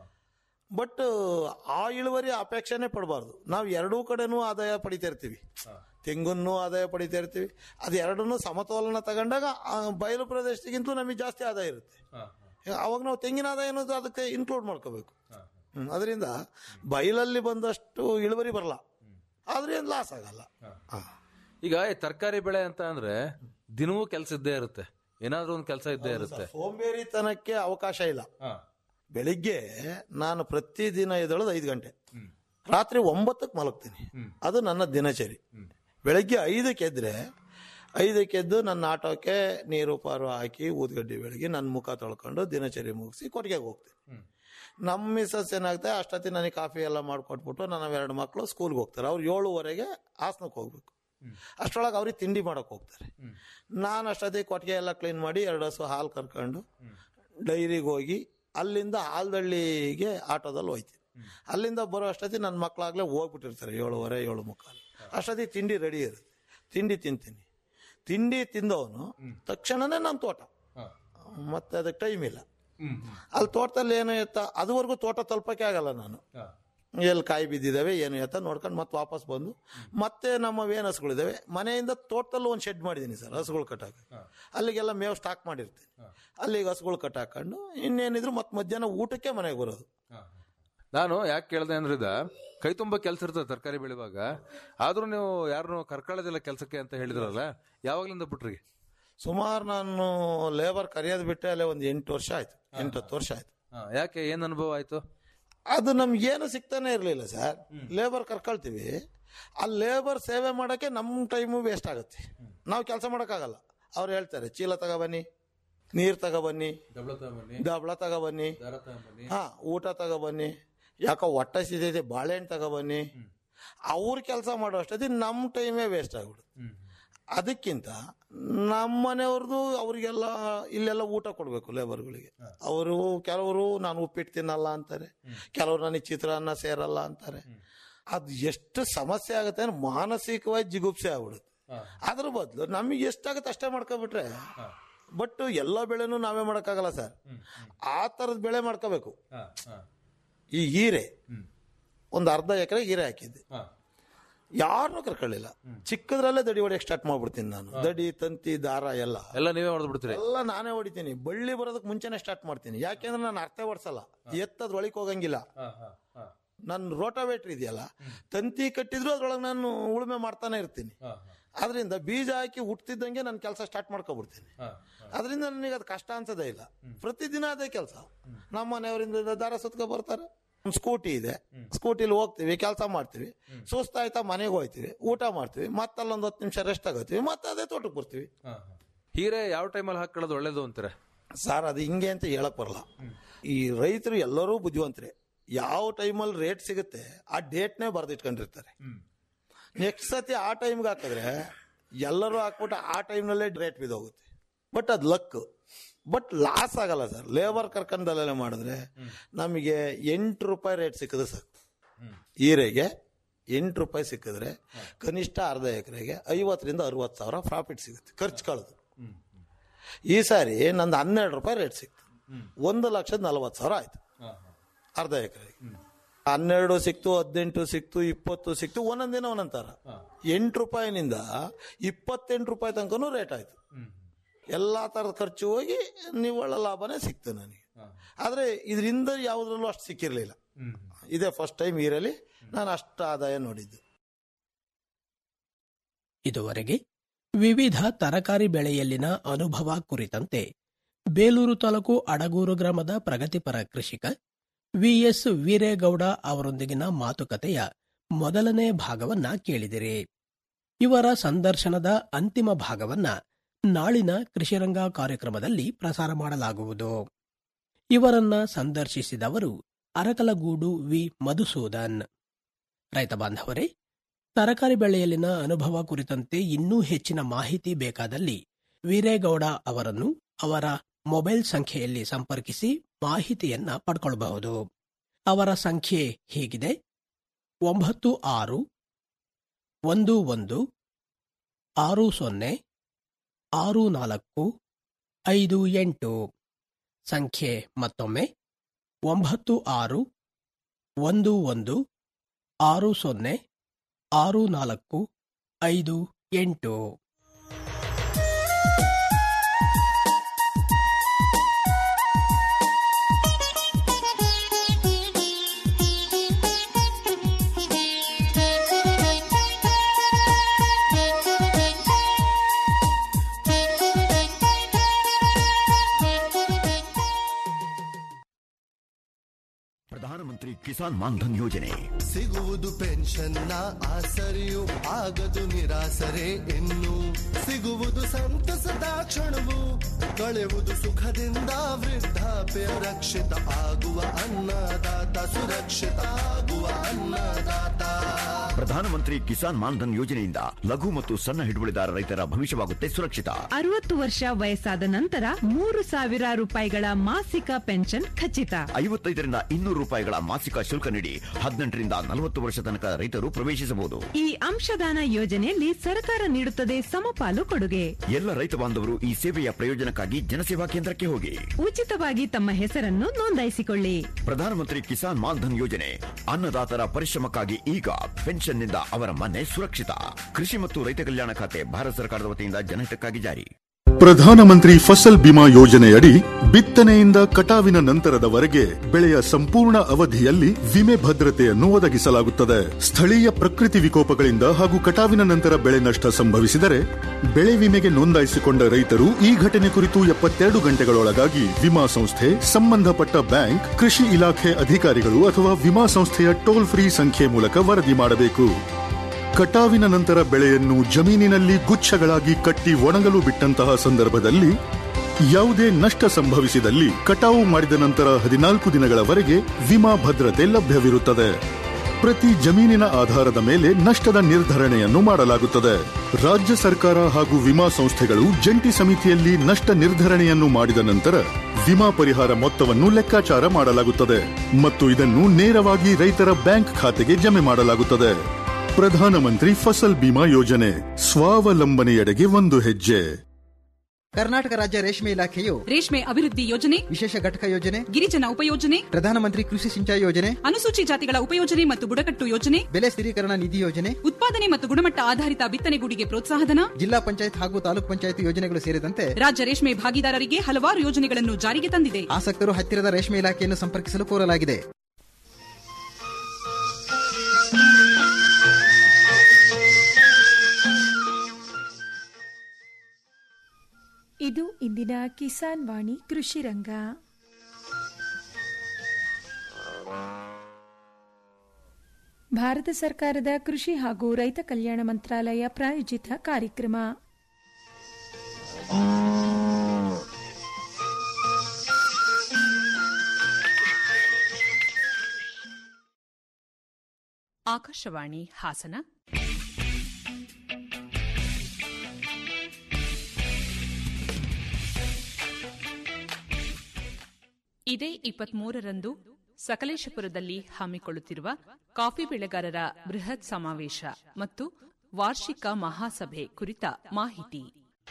ಬಟ್ ಆ ಇಳುವರಿ ಅಪೇಕ್ಷೆನೆ ಪಡಬಾರ್ದು ನಾವು ಎರಡೂ ಕಡೆನೂ ಆದಾಯ ಪಡಿತಾ ಇರ್ತೀವಿ ತೆಂಗನ್ನು ಆದಾಯ ಪಡಿತಾ ಇರ್ತೀವಿ ಅದು ಎರಡನ್ನೂ ಸಮತೋಲನ ತಗೊಂಡಾಗ ಆ ಬಯಲು ಪ್ರದೇಶಕ್ಕಿಂತಲೂ ನಮಗೆ ಜಾಸ್ತಿ ಆದಾಯ ಇರುತ್ತೆ ಅವಾಗ ನಾವು ತೆಂಗಿನ ಆದಾಯ ಅನ್ನೋದು ಅದಕ್ಕೆ ಇನ್ಕ್ಲೂಡ್ ಮಾಡ್ಕೋಬೇಕು ಹ್ಮ್, ಅದರಿಂದ ಬಯಲಲ್ಲಿ ಬಂದಷ್ಟು ಇಳುವರಿ ಬರಲ್ಲ ಆದ್ರೆ ಏನು ಲಾಸ್ ಆಗಲ್ಲ ಹಾ. ಈಗ ಈ ತರಕಾರಿ ಬೆಳೆ ಅಂತ ಅಂದ್ರೆ ದಿನವೂ ಕೆಲಸ ಇದ್ದೇ ಇರುತ್ತೆ ಏನಾದ್ರೂ ಒಂದು ಕೆಲಸ ಇದ್ದೇ ಇರುತ್ತೆ ಸೋಂಬೇರಿತನಕ್ಕೆ ಅವಕಾಶ ಇಲ್ಲ ಬೆಳಿಗ್ಗೆ ನಾನು ಪ್ರತಿದಿನ ಎದ್ದೇಳೋದು ಐದು ಗಂಟೆ ರಾತ್ರಿ ಒಂಬತ್ತಕ್ಕೆ ಮಲಗ್ತೀನಿ ಅದು ನನ್ನ ದಿನಚರಿ ಬೆಳಗ್ಗೆ ಐದಕ್ಕೆ ಎದ್ರೆ ಐದಕ್ಕೆ ಎದ್ದು ನನ್ನ ಆಟೋಕ್ಕೆ ನೀರು ಪಾರು ಹಾಕಿ ಊದ್ಗಡ್ಡಿ ಬೆಳಗ್ಗೆ ನನ್ನ ಮುಖ ತೊಳ್ಕೊಂಡು ದಿನಚರಿ ಮುಗಿಸಿ ಕೊಟ್ಟಿಗೆಗೆ ಹೋಗ್ತೀನಿ ನಮ್ಮ ಮಿಸಸ್ ಏನಾಗುತ್ತೆ ಅಷ್ಟೊತ್ತಿ ನನಗೆ ಕಾಫಿ ಎಲ್ಲ ಮಾಡಿಕೊಟ್ಬಿಟ್ಟು ನನ್ನ ಎರಡು ಮಕ್ಕಳು ಸ್ಕೂಲ್ಗೆ ಹೋಗ್ತಾರೆ ಅವ್ರು ಏಳುವರೆಗೆ ಹಾಸನಕ್ಕೆ ಹೋಗ್ಬೇಕು ಅಷ್ಟರೊಳಗೆ ಅವ್ರಿಗೆ ತಿಂಡಿ ಮಾಡಕ್ಕೆ ಹೋಗ್ತಾರೆ ನಾನು ಅಷ್ಟೊತ್ತಿಗೆ ಕೊಟ್ಟಿಗೆ ಎಲ್ಲ ಕ್ಲೀನ್ ಮಾಡಿ ಎರಡು ಹಸು ಹಾಲು ಕರ್ಕೊಂಡು ಡೈರಿಗೆ ಹೋಗಿ ಅಲ್ಲಿಂದ ಹಾಲ್ದಳ್ಳಿಗೆ ಆಟೋದಲ್ಲಿ ಹೋಯ್ತೀನಿ ಅಲ್ಲಿಂದ ಬರೋ ಅಷ್ಟೊತ್ತಿಗೆ ನನ್ನ ಮಕ್ಕಳಾಗಲೇ ಹೋಗ್ಬಿಟ್ಟಿರ್ತಾರೆ ಏಳುವರೆ ಏಳು ಮುಕ್ಕಾಲು ಅಷ್ಟೊತ್ತಿಗೆ ತಿಂಡಿ ರೆಡಿ ಇರುತ್ತೆ ತಿಂಡಿ ತಿಂತೀನಿ ತಿಂಡಿ ತಿಂದವನು ತಕ್ಷಣನೇ ನನ್ನ ತೋಟ ಮತ್ತೆ ಅದಕ್ಕೆ ಟೈಮ್ ಇಲ್ಲ ಅಲ್ಲಿ ತೋಟದಲ್ಲಿ ಏನು ಇತ್ತ ಅದುವರೆಗೂ ತೋಟ ತಲುಪಕ್ಕೆ ಆಗಲ್ಲ ನಾನು ಎಲ್ಲಿ ಕಾಯಿ ಬಿದ್ದಿದ್ದಾವೆ ಏನು ಎತ್ತ ನೋಡ್ಕೊಂಡು ಮತ್ತೆ ವಾಪಸ್ ಬಂದು ಮತ್ತೆ ನಮ್ಮ ಏನು ಹಸುಗಳಿದ್ದಾವೆ ಮನೆಯಿಂದ ತೋಟದಲ್ಲಿ ಒಂದು ಶೆಡ್ ಮಾಡಿದ್ದೀನಿ ಸರ್ ಹಸುಗಳು ಕಟ್ಟಾಕ ಅಲ್ಲಿಗೆಲ್ಲ ಮೇವು ಸ್ಟಾಕ್ ಮಾಡಿರ್ತೀನಿ ಅಲ್ಲಿಗೆ ಹಸುಗಳು ಕಟ್ಟಾಕೊಂಡು ಇನ್ನೇನಿದ್ರು ಮತ್ತೆ ಮಧ್ಯಾಹ್ನ ಊಟಕ್ಕೆ ಮನೆಗೆ ಬರೋದು ನಾನು ಯಾಕೆ ಕೇಳ್ದೆ ಅಂದ್ರೆ ಇದ ಕೈ ತುಂಬಾ ಕೆಲಸ ಇರ್ತದೆ ತರಕಾರಿ ಬೆಳೆಯುವಾಗ ಆದ್ರೂ ನೀವು ಯಾರನ್ನು ಕರ್ಕೊಳ್ಳೋದಿಲ್ಲ ಕೆಲಸಕ್ಕೆ ಅಂತ ಹೇಳಿದ್ರಲ್ಲ ಯಾವಾಗ್ಲಿಂದ ಬಿಟ್ರಿ ಸುಮಾರು ನಾನು ಲೇಬರ್ ಕರೆಯೋದು ಬಿಟ್ಟೆ ಅಲ್ಲೇ ಒಂದು ಎಂಟು ವರ್ಷ ಆಯ್ತು ಎಂಟು ಹತ್ತು ವರ್ಷ ಆಯ್ತು ಯಾಕೆ ಏನ್ ಅನುಭವ ಆಯ್ತು ಅದು ನಮ್ಗೇನು ಸಿಗ್ತಾನೆ ಇರಲಿಲ್ಲ ಸರ್ ಲೇಬರ್ ಕರ್ಕೊಳ್ತೀವಿ ಆ ಲೇಬರ್ ಸೇವೆ ಮಾಡೋಕ್ಕೆ ನಮ್ಮ ಟೈಮು ವೇಸ್ಟ್ ಆಗುತ್ತೆ ನಾವು ಕೆಲಸ ಮಾಡೋಕ್ಕಾಗಲ್ಲ ಅವ್ರು ಹೇಳ್ತಾರೆ ಚೀಲ ತಗೊಬನ್ನಿ ನೀರು ತಗೊಬನ್ನಿ ದಬಳ ತಗೊಬನ್ನಿ ಹಾ ಊಟ ತಗೊಬನ್ನಿ ಯಾಕೋ ಹೊಟ್ಟೆ ಸಿದೈತೆ ಬಾಳೆಹಣ್ಣು ತಗೊಬನ್ನಿ ಅವ್ರ ಕೆಲಸ ಮಾಡೋ ಅಷ್ಟೊತ್ತಿಗೆ ನಮ್ಮ ಟೈಮೇ ವೇಸ್ಟ್ ಆಗ್ಬಿಡುತ್ತೆ ಅದಕ್ಕಿಂತ ನಮ್ಮ ಮನೆಯವ್ರದ್ದು ಅವರಿಗೆಲ್ಲ ಇಲ್ಲೆಲ್ಲ ಊಟ ಕೊಡಬೇಕು ಲೇಬರ್ಗಳಿಗೆ ಅವರು ಕೆಲವರು ನಾನು ಉಪ್ಪಿಟ್ಟು ತಿನ್ನಲ್ಲ ಅಂತಾರೆ ಕೆಲವರು ನನಗೆ ಚಿತ್ರಾನ್ನ ಸೇರಲ್ಲ ಅಂತಾರೆ ಅದು ಎಷ್ಟು ಸಮಸ್ಯೆ ಆಗುತ್ತೆ ಅಂದ್ರೆ ಮಾನಸಿಕವಾಗಿ ಜಿಗುಪ್ಸೆ ಆಗ್ಬಿಡುತ್ತೆ ಅದ್ರ ಬದಲು ನಮಗೆ ಎಷ್ಟಾಗುತ್ತೆ ಅಷ್ಟೇ ಮಾಡ್ಕೊಬಿಟ್ರೆ ಬಟ್ ಎಲ್ಲ ಬೆಳೆನೂ ನಾವೇ ಮಾಡೋಕ್ಕಾಗಲ್ಲ ಸರ್ ಆ ಥರದ ಬೆಳೆ ಮಾಡ್ಕೋಬೇಕು ಈ ಹೀರೆ ಒಂದು ಅರ್ಧ ಎಕರೆ ಹೀರೆ ಹಾಕಿದ್ದೆ ಯಾರನ್ನೂ ಕರ್ಕೊಳ್ಳಿಲ್ಲ ಚಿಕ್ಕದ್ರಲ್ಲೇ ದಡಿ ಹೊಡಿಯಕ್ಕೆ ಸ್ಟಾರ್ಟ್ ಮಾಡ್ಬಿಡ್ತೀನಿ ನಾನು ದಡಿ ತಂತಿ ದಾರ ಎಲ್ಲ ಎಲ್ಲ ನೀವೇ ಹೊಡೆದು ಬಿಡ್ತೀರಿ ಎಲ್ಲ ನಾನೇ ಹೊಡಿತೀನಿ ಬಳ್ಳಿ ಬರೋದಕ್ಕೆ ಮುಂಚೆನೆ ಸ್ಟಾರ್ಟ್ ಮಾಡ್ತೀನಿ ಯಾಕೆಂದ್ರೆ ನಾನು ಅರ್ಥ ಹೊಡ್ಸಲ್ಲ ಎತ್ತದ್ ಒಳಗೆ ಹೋಗಂಗಿಲ್ಲ ನನ್ನ ರೋಟಾವೇಟ್ರ್ ಇದೆಯಲ್ಲ ತಂತಿ ಕಟ್ಟಿದ್ರು ಅದ್ರೊಳಗೆ ನಾನು ಉಳುಮೆ ಮಾಡ್ತಾನೆ ಇರ್ತೀನಿ ಅದರಿಂದ ಬೀಜ ಹಾಕಿ ಹುಟ್ತಿದ್ದಂಗೆ ನನ್ನ ಕೆಲಸ ಸ್ಟಾರ್ಟ್ ಮಾಡ್ಕೊಬಿಡ್ತೀನಿ ಅದರಿಂದ ನನಗೆ ಅದು ಕಷ್ಟ ಅನ್ಸೋದೇ ಇಲ್ಲ ಪ್ರತಿದಿನ ಅದೇ ಕೆಲಸ ನಮ್ಮ ಮನೆಯವರಿಂದ ದಾರ ಸುತ್ಕೊ ಬರ್ತಾರೆ ಒಂದು ಸ್ಕೂಟಿ ಇದೆ ಸ್ಕೂಟಿಲಿ ಹೋಗ್ತೀವಿ ಕೆಲಸ ಮಾಡ್ತೀವಿ ಸುಸ್ತಾಯ್ತಾ ಮನೆಗೆ ಹೋಗ್ತೀವಿ ಊಟ ಮಾಡ್ತೀವಿ ಮತ್ತಲ್ಲೊಂದು ಹತ್ತು ನಿಮಿಷ ರೆಸ್ಟ್ ಆಗೋತೀವಿ ಮತ್ತೆ ಅದೇ ತೋಟಕ್ಕೆ ಬರ್ತೀವಿ ಹೀರೆ ಯಾವ ಟೈಮಲ್ಲಿ ಹಾಕೊಳ್ಳೋದು ಒಳ್ಳೇದು ಅಂತಾರೆ ಸರ್ ಅದು ಹಿಂಗೆ ಅಂತ ಹೇಳಕ್ ಬರಲ್ಲ ಈ ರೈತರು ಎಲ್ಲರೂ ಬುದ್ಧಿವಂತರೆ ಯಾವ ಟೈಮಲ್ಲಿ ರೇಟ್ ಸಿಗುತ್ತೆ ಆ ಡೇಟ್ನೇ ಬರೆದಿಟ್ಕೊಂಡಿರ್ತಾರೆ ನೆಕ್ಸ್ಟ್ ಸತಿ ಆ ಟೈಮ್ಗೆ ಹಾಕಿದ್ರೆ ಎಲ್ಲರೂ ಹಾಕ್ಬಿಟ್ಟು ಆ ಟೈಮ್ನಲ್ಲೇ ರೇಟ್ ಬಿದ್ದೋಗುತ್ತೆ ಬಟ್ ಅದು ಲಕ್ ಬಟ್ ಲಾಸ್ ಆಗಲ್ಲ ಸರ್ ಲೇಬರ್ ಕರ್ಕೊಂಡಲ್ಲೆಲ್ಲ ಮಾಡಿದ್ರೆ ನಮಗೆ ಎಂಟು ರೂಪಾಯಿ ರೇಟ್ ಸಿಕ್ಕಿದ್ರೆ ಸಾಕು ಹೀರೆಗೆ ಎಂಟು ರೂಪಾಯಿ ಸಿಕ್ಕಿದ್ರೆ ಕನಿಷ್ಠ ಅರ್ಧ ಎಕರೆಗೆ ಐವತ್ತರಿಂದ ಅರವತ್ತು ಸಾವಿರ ಪ್ರಾಫಿಟ್ ಸಿಗುತ್ತೆ ಖರ್ಚು ಕಳೆದು ಈ ಸಾರಿ ನಂದು ಹನ್ನೆರಡು ರೂಪಾಯಿ ರೇಟ್ ಸಿಕ್ತು ಒಂದು ಲಕ್ಷದ ನಲವತ್ತು ಸಾವಿರ ಆಯ್ತು ಅರ್ಧ ಎಕರೆಗೆ ಹನ್ನೆರಡು ಸಿಕ್ತು ಹದಿನೆಂಟು ಸಿಕ್ತು ಇಪ್ಪತ್ತು ಸಿಕ್ತು ಒಂದೊಂದ್ ದಿನ ಒಂದೊಂದ್ ಥರ ಎಂಟು ರೂಪಾಯಿನಿಂದ ಇಪ್ಪತ್ತೆಂಟು ರೂಪಾಯಿ ತನಕನೂ ರೇಟ್ ಆಯ್ತು ಎಲ್ಲ ಥರದ ಖರ್ಚು ಹೋಗಿ ನಿವ್ವಳ ಲಾಭನೇ ಸಿಕ್ತು ನನಗೆ ಆದರೆ ಇದರಿಂದ ಯಾವುದ್ರಲ್ಲೂ ಅಷ್ಟು ಸಿಕ್ಕಿರಲಿಲ್ಲ ಇದೇ ಫಸ್ಟ್ ಟೈಮ್ ಈರಲ್ಲಿ ನಾನು ಅಷ್ಟು ಆದಾಯ ನೋಡಿದ್ದು ಇದುವರೆಗೆ ವಿವಿಧ ತರಕಾರಿ ಬೆಳೆಯಲ್ಲಿನ ಅನುಭವ ಕುರಿತಂತೆ ಬೇಲೂರು ತಾಲೂಕು ಅಡಗೂರು ಗ್ರಾಮದ ಪ್ರಗತಿಪರ ಕೃಷಿಕ ವಿಎಸ್ ವೀರೇಗೌಡ ಅವರೊಂದಿಗಿನ ಮಾತುಕತೆಯ ಮೊದಲನೇ ಭಾಗವನ್ನ ಕೇಳಿದಿರಿ ಇವರ ಸಂದರ್ಶನದ ಅಂತಿಮ ಭಾಗವನ್ನ ನಾಳಿನ ಕೃಷಿರಂಗ ಕಾರ್ಯಕ್ರಮದಲ್ಲಿ ಪ್ರಸಾರ ಮಾಡಲಾಗುವುದು ಇವರನ್ನ ಸಂದರ್ಶಿಸಿದವರು ಅರಕಲಗೂಡು ವಿ ಮಧುಸೂದನ್ ರೈತ ಬಾಂಧವರೇ ತರಕಾರಿ ಬೆಳೆಯಲ್ಲಿನ ಅನುಭವ ಕುರಿತಂತೆ ಇನ್ನೂ ಹೆಚ್ಚಿನ ಮಾಹಿತಿ ಬೇಕಾದಲ್ಲಿ ವೀರೇಗೌಡ ಅವರನ್ನು ಅವರ ಮೊಬೈಲ್ ಸಂಖ್ಯೆಯಲ್ಲಿ ಸಂಪರ್ಕಿಸಿ ಮಾಹಿತಿಯನ್ನ ಪಡ್ಕೊಳ್ಳಬಹುದು ಅವರ ಸಂಖ್ಯೆ ಹೀಗಿದೆ ಒಂಬತ್ತು ಆರು ಒಂದು ಒಂದು ಆರು ಸೊನ್ನೆ ಆರು ನಾಲ್ಕು ಐದು ಎಂಟು ಸಂಖ್ಯೆ ಮತ್ತೊಮ್ಮೆ ಒಂಬತ್ತು ಆರು ಒಂದು ಒಂದು ಆರು ಸೊನ್ನೆ ಆರು ನಾಲ್ಕು ಐದು ಎಂಟು ಪ್ರಧಾನಮಂತ್ರಿ ಕಿಸಾನ್ ಮಾನ್ಧನ್ ಯೋಜನೆ ಸಿಗುವುದು ಪೆನ್ಷನ್ನ ಆಸರೆಯು ಆಗದು ನಿರಾಸರೆ ಇನ್ನು ಸಿಗುವುದು ಸಂತಸದ ಕ್ಷಣವು ಕಳೆಯುವುದು ಸುಖದಿಂದ ವೃದ್ಧಾಪ್ಯ ರಕ್ಷಿತ ಆಗುವ ಅನ್ನದಾತ ಸುರಕ್ಷಿತ ಆಗುವ ಅನ್ನದಾತ ಪ್ರಧಾನಮಂತ್ರಿ ಕಿಸಾನ್ ಮಾನ್ಧನ್ ಯೋಜನೆಯಿಂದ ಲಘು ಮತ್ತು ಸಣ್ಣ ಹಿಡುವಳಿದಾರ ರೈತರ ಭವಿಷ್ಯವಾಗುತ್ತೆ ಸುರಕ್ಷಿತ ಅರವತ್ತು ವರ್ಷ ವಯಸ್ಸಾದ ನಂತರ ಮೂರು ಸಾವಿರ ರೂಪಾಯಿಗಳ ಮಾಸಿಕ ಪೆನ್ಷನ್ ಖಚಿತ ಐವತ್ತೈದರಿಂದ ಇನ್ನೂರು ರೂಪಾಯಿಗಳ ಮಾಸಿಕ ಶುಲ್ಕ ನೀಡಿ ಹದಿನೆಂಟರಿಂದ ನಲವತ್ತು ವರ್ಷ ತನಕ ರೈತರು ಪ್ರವೇಶಿಸಬಹುದು ಈ ಅಂಶದಾನ ಯೋಜನೆಯಲ್ಲಿ ಸರ್ಕಾರ ನೀಡುತ್ತದೆ ಸಮಪಾಲು ಕೊಡುಗೆ ಎಲ್ಲ ರೈತ ಬಾಂಧವರು ಈ ಸೇವೆಯ ಪ್ರಯೋಜನಕ್ಕಾಗಿ ಜನಸೇವಾ ಕೇಂದ್ರಕ್ಕೆ ಹೋಗಿ ಉಚಿತವಾಗಿ ತಮ್ಮ ಹೆಸರನ್ನು ನೋಂದಾಯಿಸಿಕೊಳ್ಳಿ ಪ್ರಧಾನಮಂತ್ರಿ ಕಿಸಾನ್ ಮಾನ್ಧನ್ ಯೋಜನೆ ಅನ್ನದಾತರ ಪರಿಶ್ರಮಕ್ಕಾಗಿ ಈಗ ಪೆನ್ಷನ್ನಿಂದ ಅವರ ಮನೆ ಸುರಕ್ಷಿತ ಕೃಷಿ ಮತ್ತು ರೈತ ಕಲ್ಯಾಣ ಖಾತೆ ಭಾರತ ಸರ್ಕಾರದ ವತಿಯಿಂದ ಜನಹಿತಕ್ಕಾಗಿ ಜಾರಿ ಪ್ರಧಾನಮಂತ್ರಿ ಫಸಲ್ ಬಿಮಾ ಯೋಜನೆಯಡಿ ಬಿತ್ತನೆಯಿಂದ ಕಟಾವಿನ ನಂತರದವರೆಗೆ ಬೆಳೆಯ ಸಂಪೂರ್ಣ ಅವಧಿಯಲ್ಲಿ ವಿಮೆ ಭದ್ರತೆಯನ್ನು ಒದಗಿಸಲಾಗುತ್ತದೆ ಸ್ಥಳೀಯ ಪ್ರಕೃತಿ ವಿಕೋಪಗಳಿಂದ ಹಾಗೂ ಕಟಾವಿನ ನಂತರ ಬೆಳೆ ನಷ್ಟ ಸಂಭವಿಸಿದರೆ ಬೆಳೆ ವಿಮೆಗೆ ನೋಂದಾಯಿಸಿಕೊಂಡ ರೈತರು ಈ ಘಟನೆ ಕುರಿತು ಎಪ್ಪತ್ತೆರಡು ಗಂಟೆಗಳೊಳಗಾಗಿ ವಿಮಾ ಸಂಸ್ಥೆ ಸಂಬಂಧಪಟ್ಟ ಬ್ಯಾಂಕ್ ಕೃಷಿ ಇಲಾಖೆ ಅಧಿಕಾರಿಗಳು ಅಥವಾ ವಿಮಾ ಸಂಸ್ಥೆಯ ಟೋಲ್ ಫ್ರೀ ಸಂಖ್ಯೆ ಮೂಲಕ ವರದಿ ಮಾಡಬೇಕು ಕಟಾವಿನ ನಂತರ ಬೆಳೆಯನ್ನು ಜಮೀನಿನಲ್ಲಿ ಗುಚ್ಛಗಳಾಗಿ ಕಟ್ಟಿ ಒಣಗಲು ಬಿಟ್ಟಂತಹ ಸಂದರ್ಭದಲ್ಲಿ ಯಾವುದೇ ನಷ್ಟ ಸಂಭವಿಸಿದಲ್ಲಿ ಕಟಾವು ಮಾಡಿದ ನಂತರ ಹದಿನಾಲ್ಕು ದಿನಗಳವರೆಗೆ ವಿಮಾ ಭದ್ರತೆ ಲಭ್ಯವಿರುತ್ತದೆ ಪ್ರತಿ ಜಮೀನಿನ ಆಧಾರದ ಮೇಲೆ ನಷ್ಟದ ನಿರ್ಧರಣೆಯನ್ನು ಮಾಡಲಾಗುತ್ತದೆ ರಾಜ್ಯ ಸರ್ಕಾರ ಹಾಗೂ ವಿಮಾ ಸಂಸ್ಥೆಗಳು ಜಂಟಿ ಸಮಿತಿಯಲ್ಲಿ ನಷ್ಟ ನಿರ್ಧರಣೆಯನ್ನು ಮಾಡಿದ ನಂತರ ವಿಮಾ ಪರಿಹಾರ ಮೊತ್ತವನ್ನು ಲೆಕ್ಕಾಚಾರ ಮಾಡಲಾಗುತ್ತದೆ ಮತ್ತು ಇದನ್ನು ನೇರವಾಗಿ ರೈತರ ಬ್ಯಾಂಕ್ ಖಾತೆಗೆ ಜಮೆ ಮಾಡಲಾಗುತ್ತದೆ ಪ್ರಧಾನಮಂತ್ರಿ ಫಸಲ್ ಬಿಮಾ ಯೋಜನೆ ಸ್ವಾವಲಂಬನೆಯೆಡೆಗೆ ಒಂದು ಹೆಜ್ಜೆ ಕರ್ನಾಟಕ ರಾಜ್ಯ ರೇಷ್ಮೆ ಇಲಾಖೆಯು ರೇಷ್ಮೆ ಅಭಿವೃದ್ಧಿ ಯೋಜನೆ ವಿಶೇಷ ಘಟಕ ಯೋಜನೆ ಗಿರಿಜನ ಉಪಯೋಜನೆ ಪ್ರಧಾನಮಂತ್ರಿ ಕೃಷಿ ಸಿಂಚಾಯಿ ಯೋಜನೆ ಅನುಸೂಚಿ ಜಾತಿಗಳ ಉಪಯೋಜನೆ ಮತ್ತು ಬುಡಕಟ್ಟು ಯೋಜನೆ ಬೆಲೆ ಸ್ಥಿರೀಕರಣ ನಿಧಿ ಯೋಜನೆ ಉತ್ಪಾದನೆ ಮತ್ತು ಗುಣಮಟ್ಟ ಆಧಾರಿತ ಬಿತ್ತನೆಗೂಡಿಗೆ ಪ್ರೋತ್ಸಾಹಧನ ಜಿಲ್ಲಾ ಪಂಚಾಯತ್ ಹಾಗೂ ತಾಲೂಕು ಪಂಚಾಯತ್ ಯೋಜನೆಗಳು ಸೇರಿದಂತೆ ರಾಜ್ಯ ರೇಷ್ಮೆ ಭಾಗಿದಾರರಿಗೆ ಹಲವಾರು ಯೋಜನೆಗಳನ್ನು ಜಾರಿಗೆ ತಂದಿದೆ ಆಸಕ್ತರು ಹತ್ತಿರದ ರೇಷ್ಮೆ ಇಲಾಖೆಯನ್ನು ಸಂಪರ್ಕಿಸಲು ಕೋರಲಾಗಿದೆ ಇದು ಇಂದಿನ ಕಿಸಾನ್ ವಾಣಿ ಕೃಷಿ ರಂಗ ಭಾರತ ಸರ್ಕಾರದ ಕೃಷಿ ಹಾಗೂ ರೈತ ಕಲ್ಯಾಣ ಮಂತ್ರಾಲಯ ಪ್ರಾಯೋಜಿತ ಕಾರ್ಯಕ್ರಮ ಆಕಾಶವಾಣಿ ಹಾಸನ ಇದೇ ಇಪ್ಪತ್ಮೂರರಂದು ಸಕಲೇಶಪುರದಲ್ಲಿ ಹಮ್ಮಿಕೊಳ್ಳುತ್ತಿರುವ ಕಾಫಿ ಬೆಳೆಗಾರರ ಬೃಹತ್ ಸಮಾವೇಶ ಮತ್ತು ವಾರ್ಷಿಕ ಮಹಾಸಭೆ ಕುರಿತ ಮಾಹಿತಿ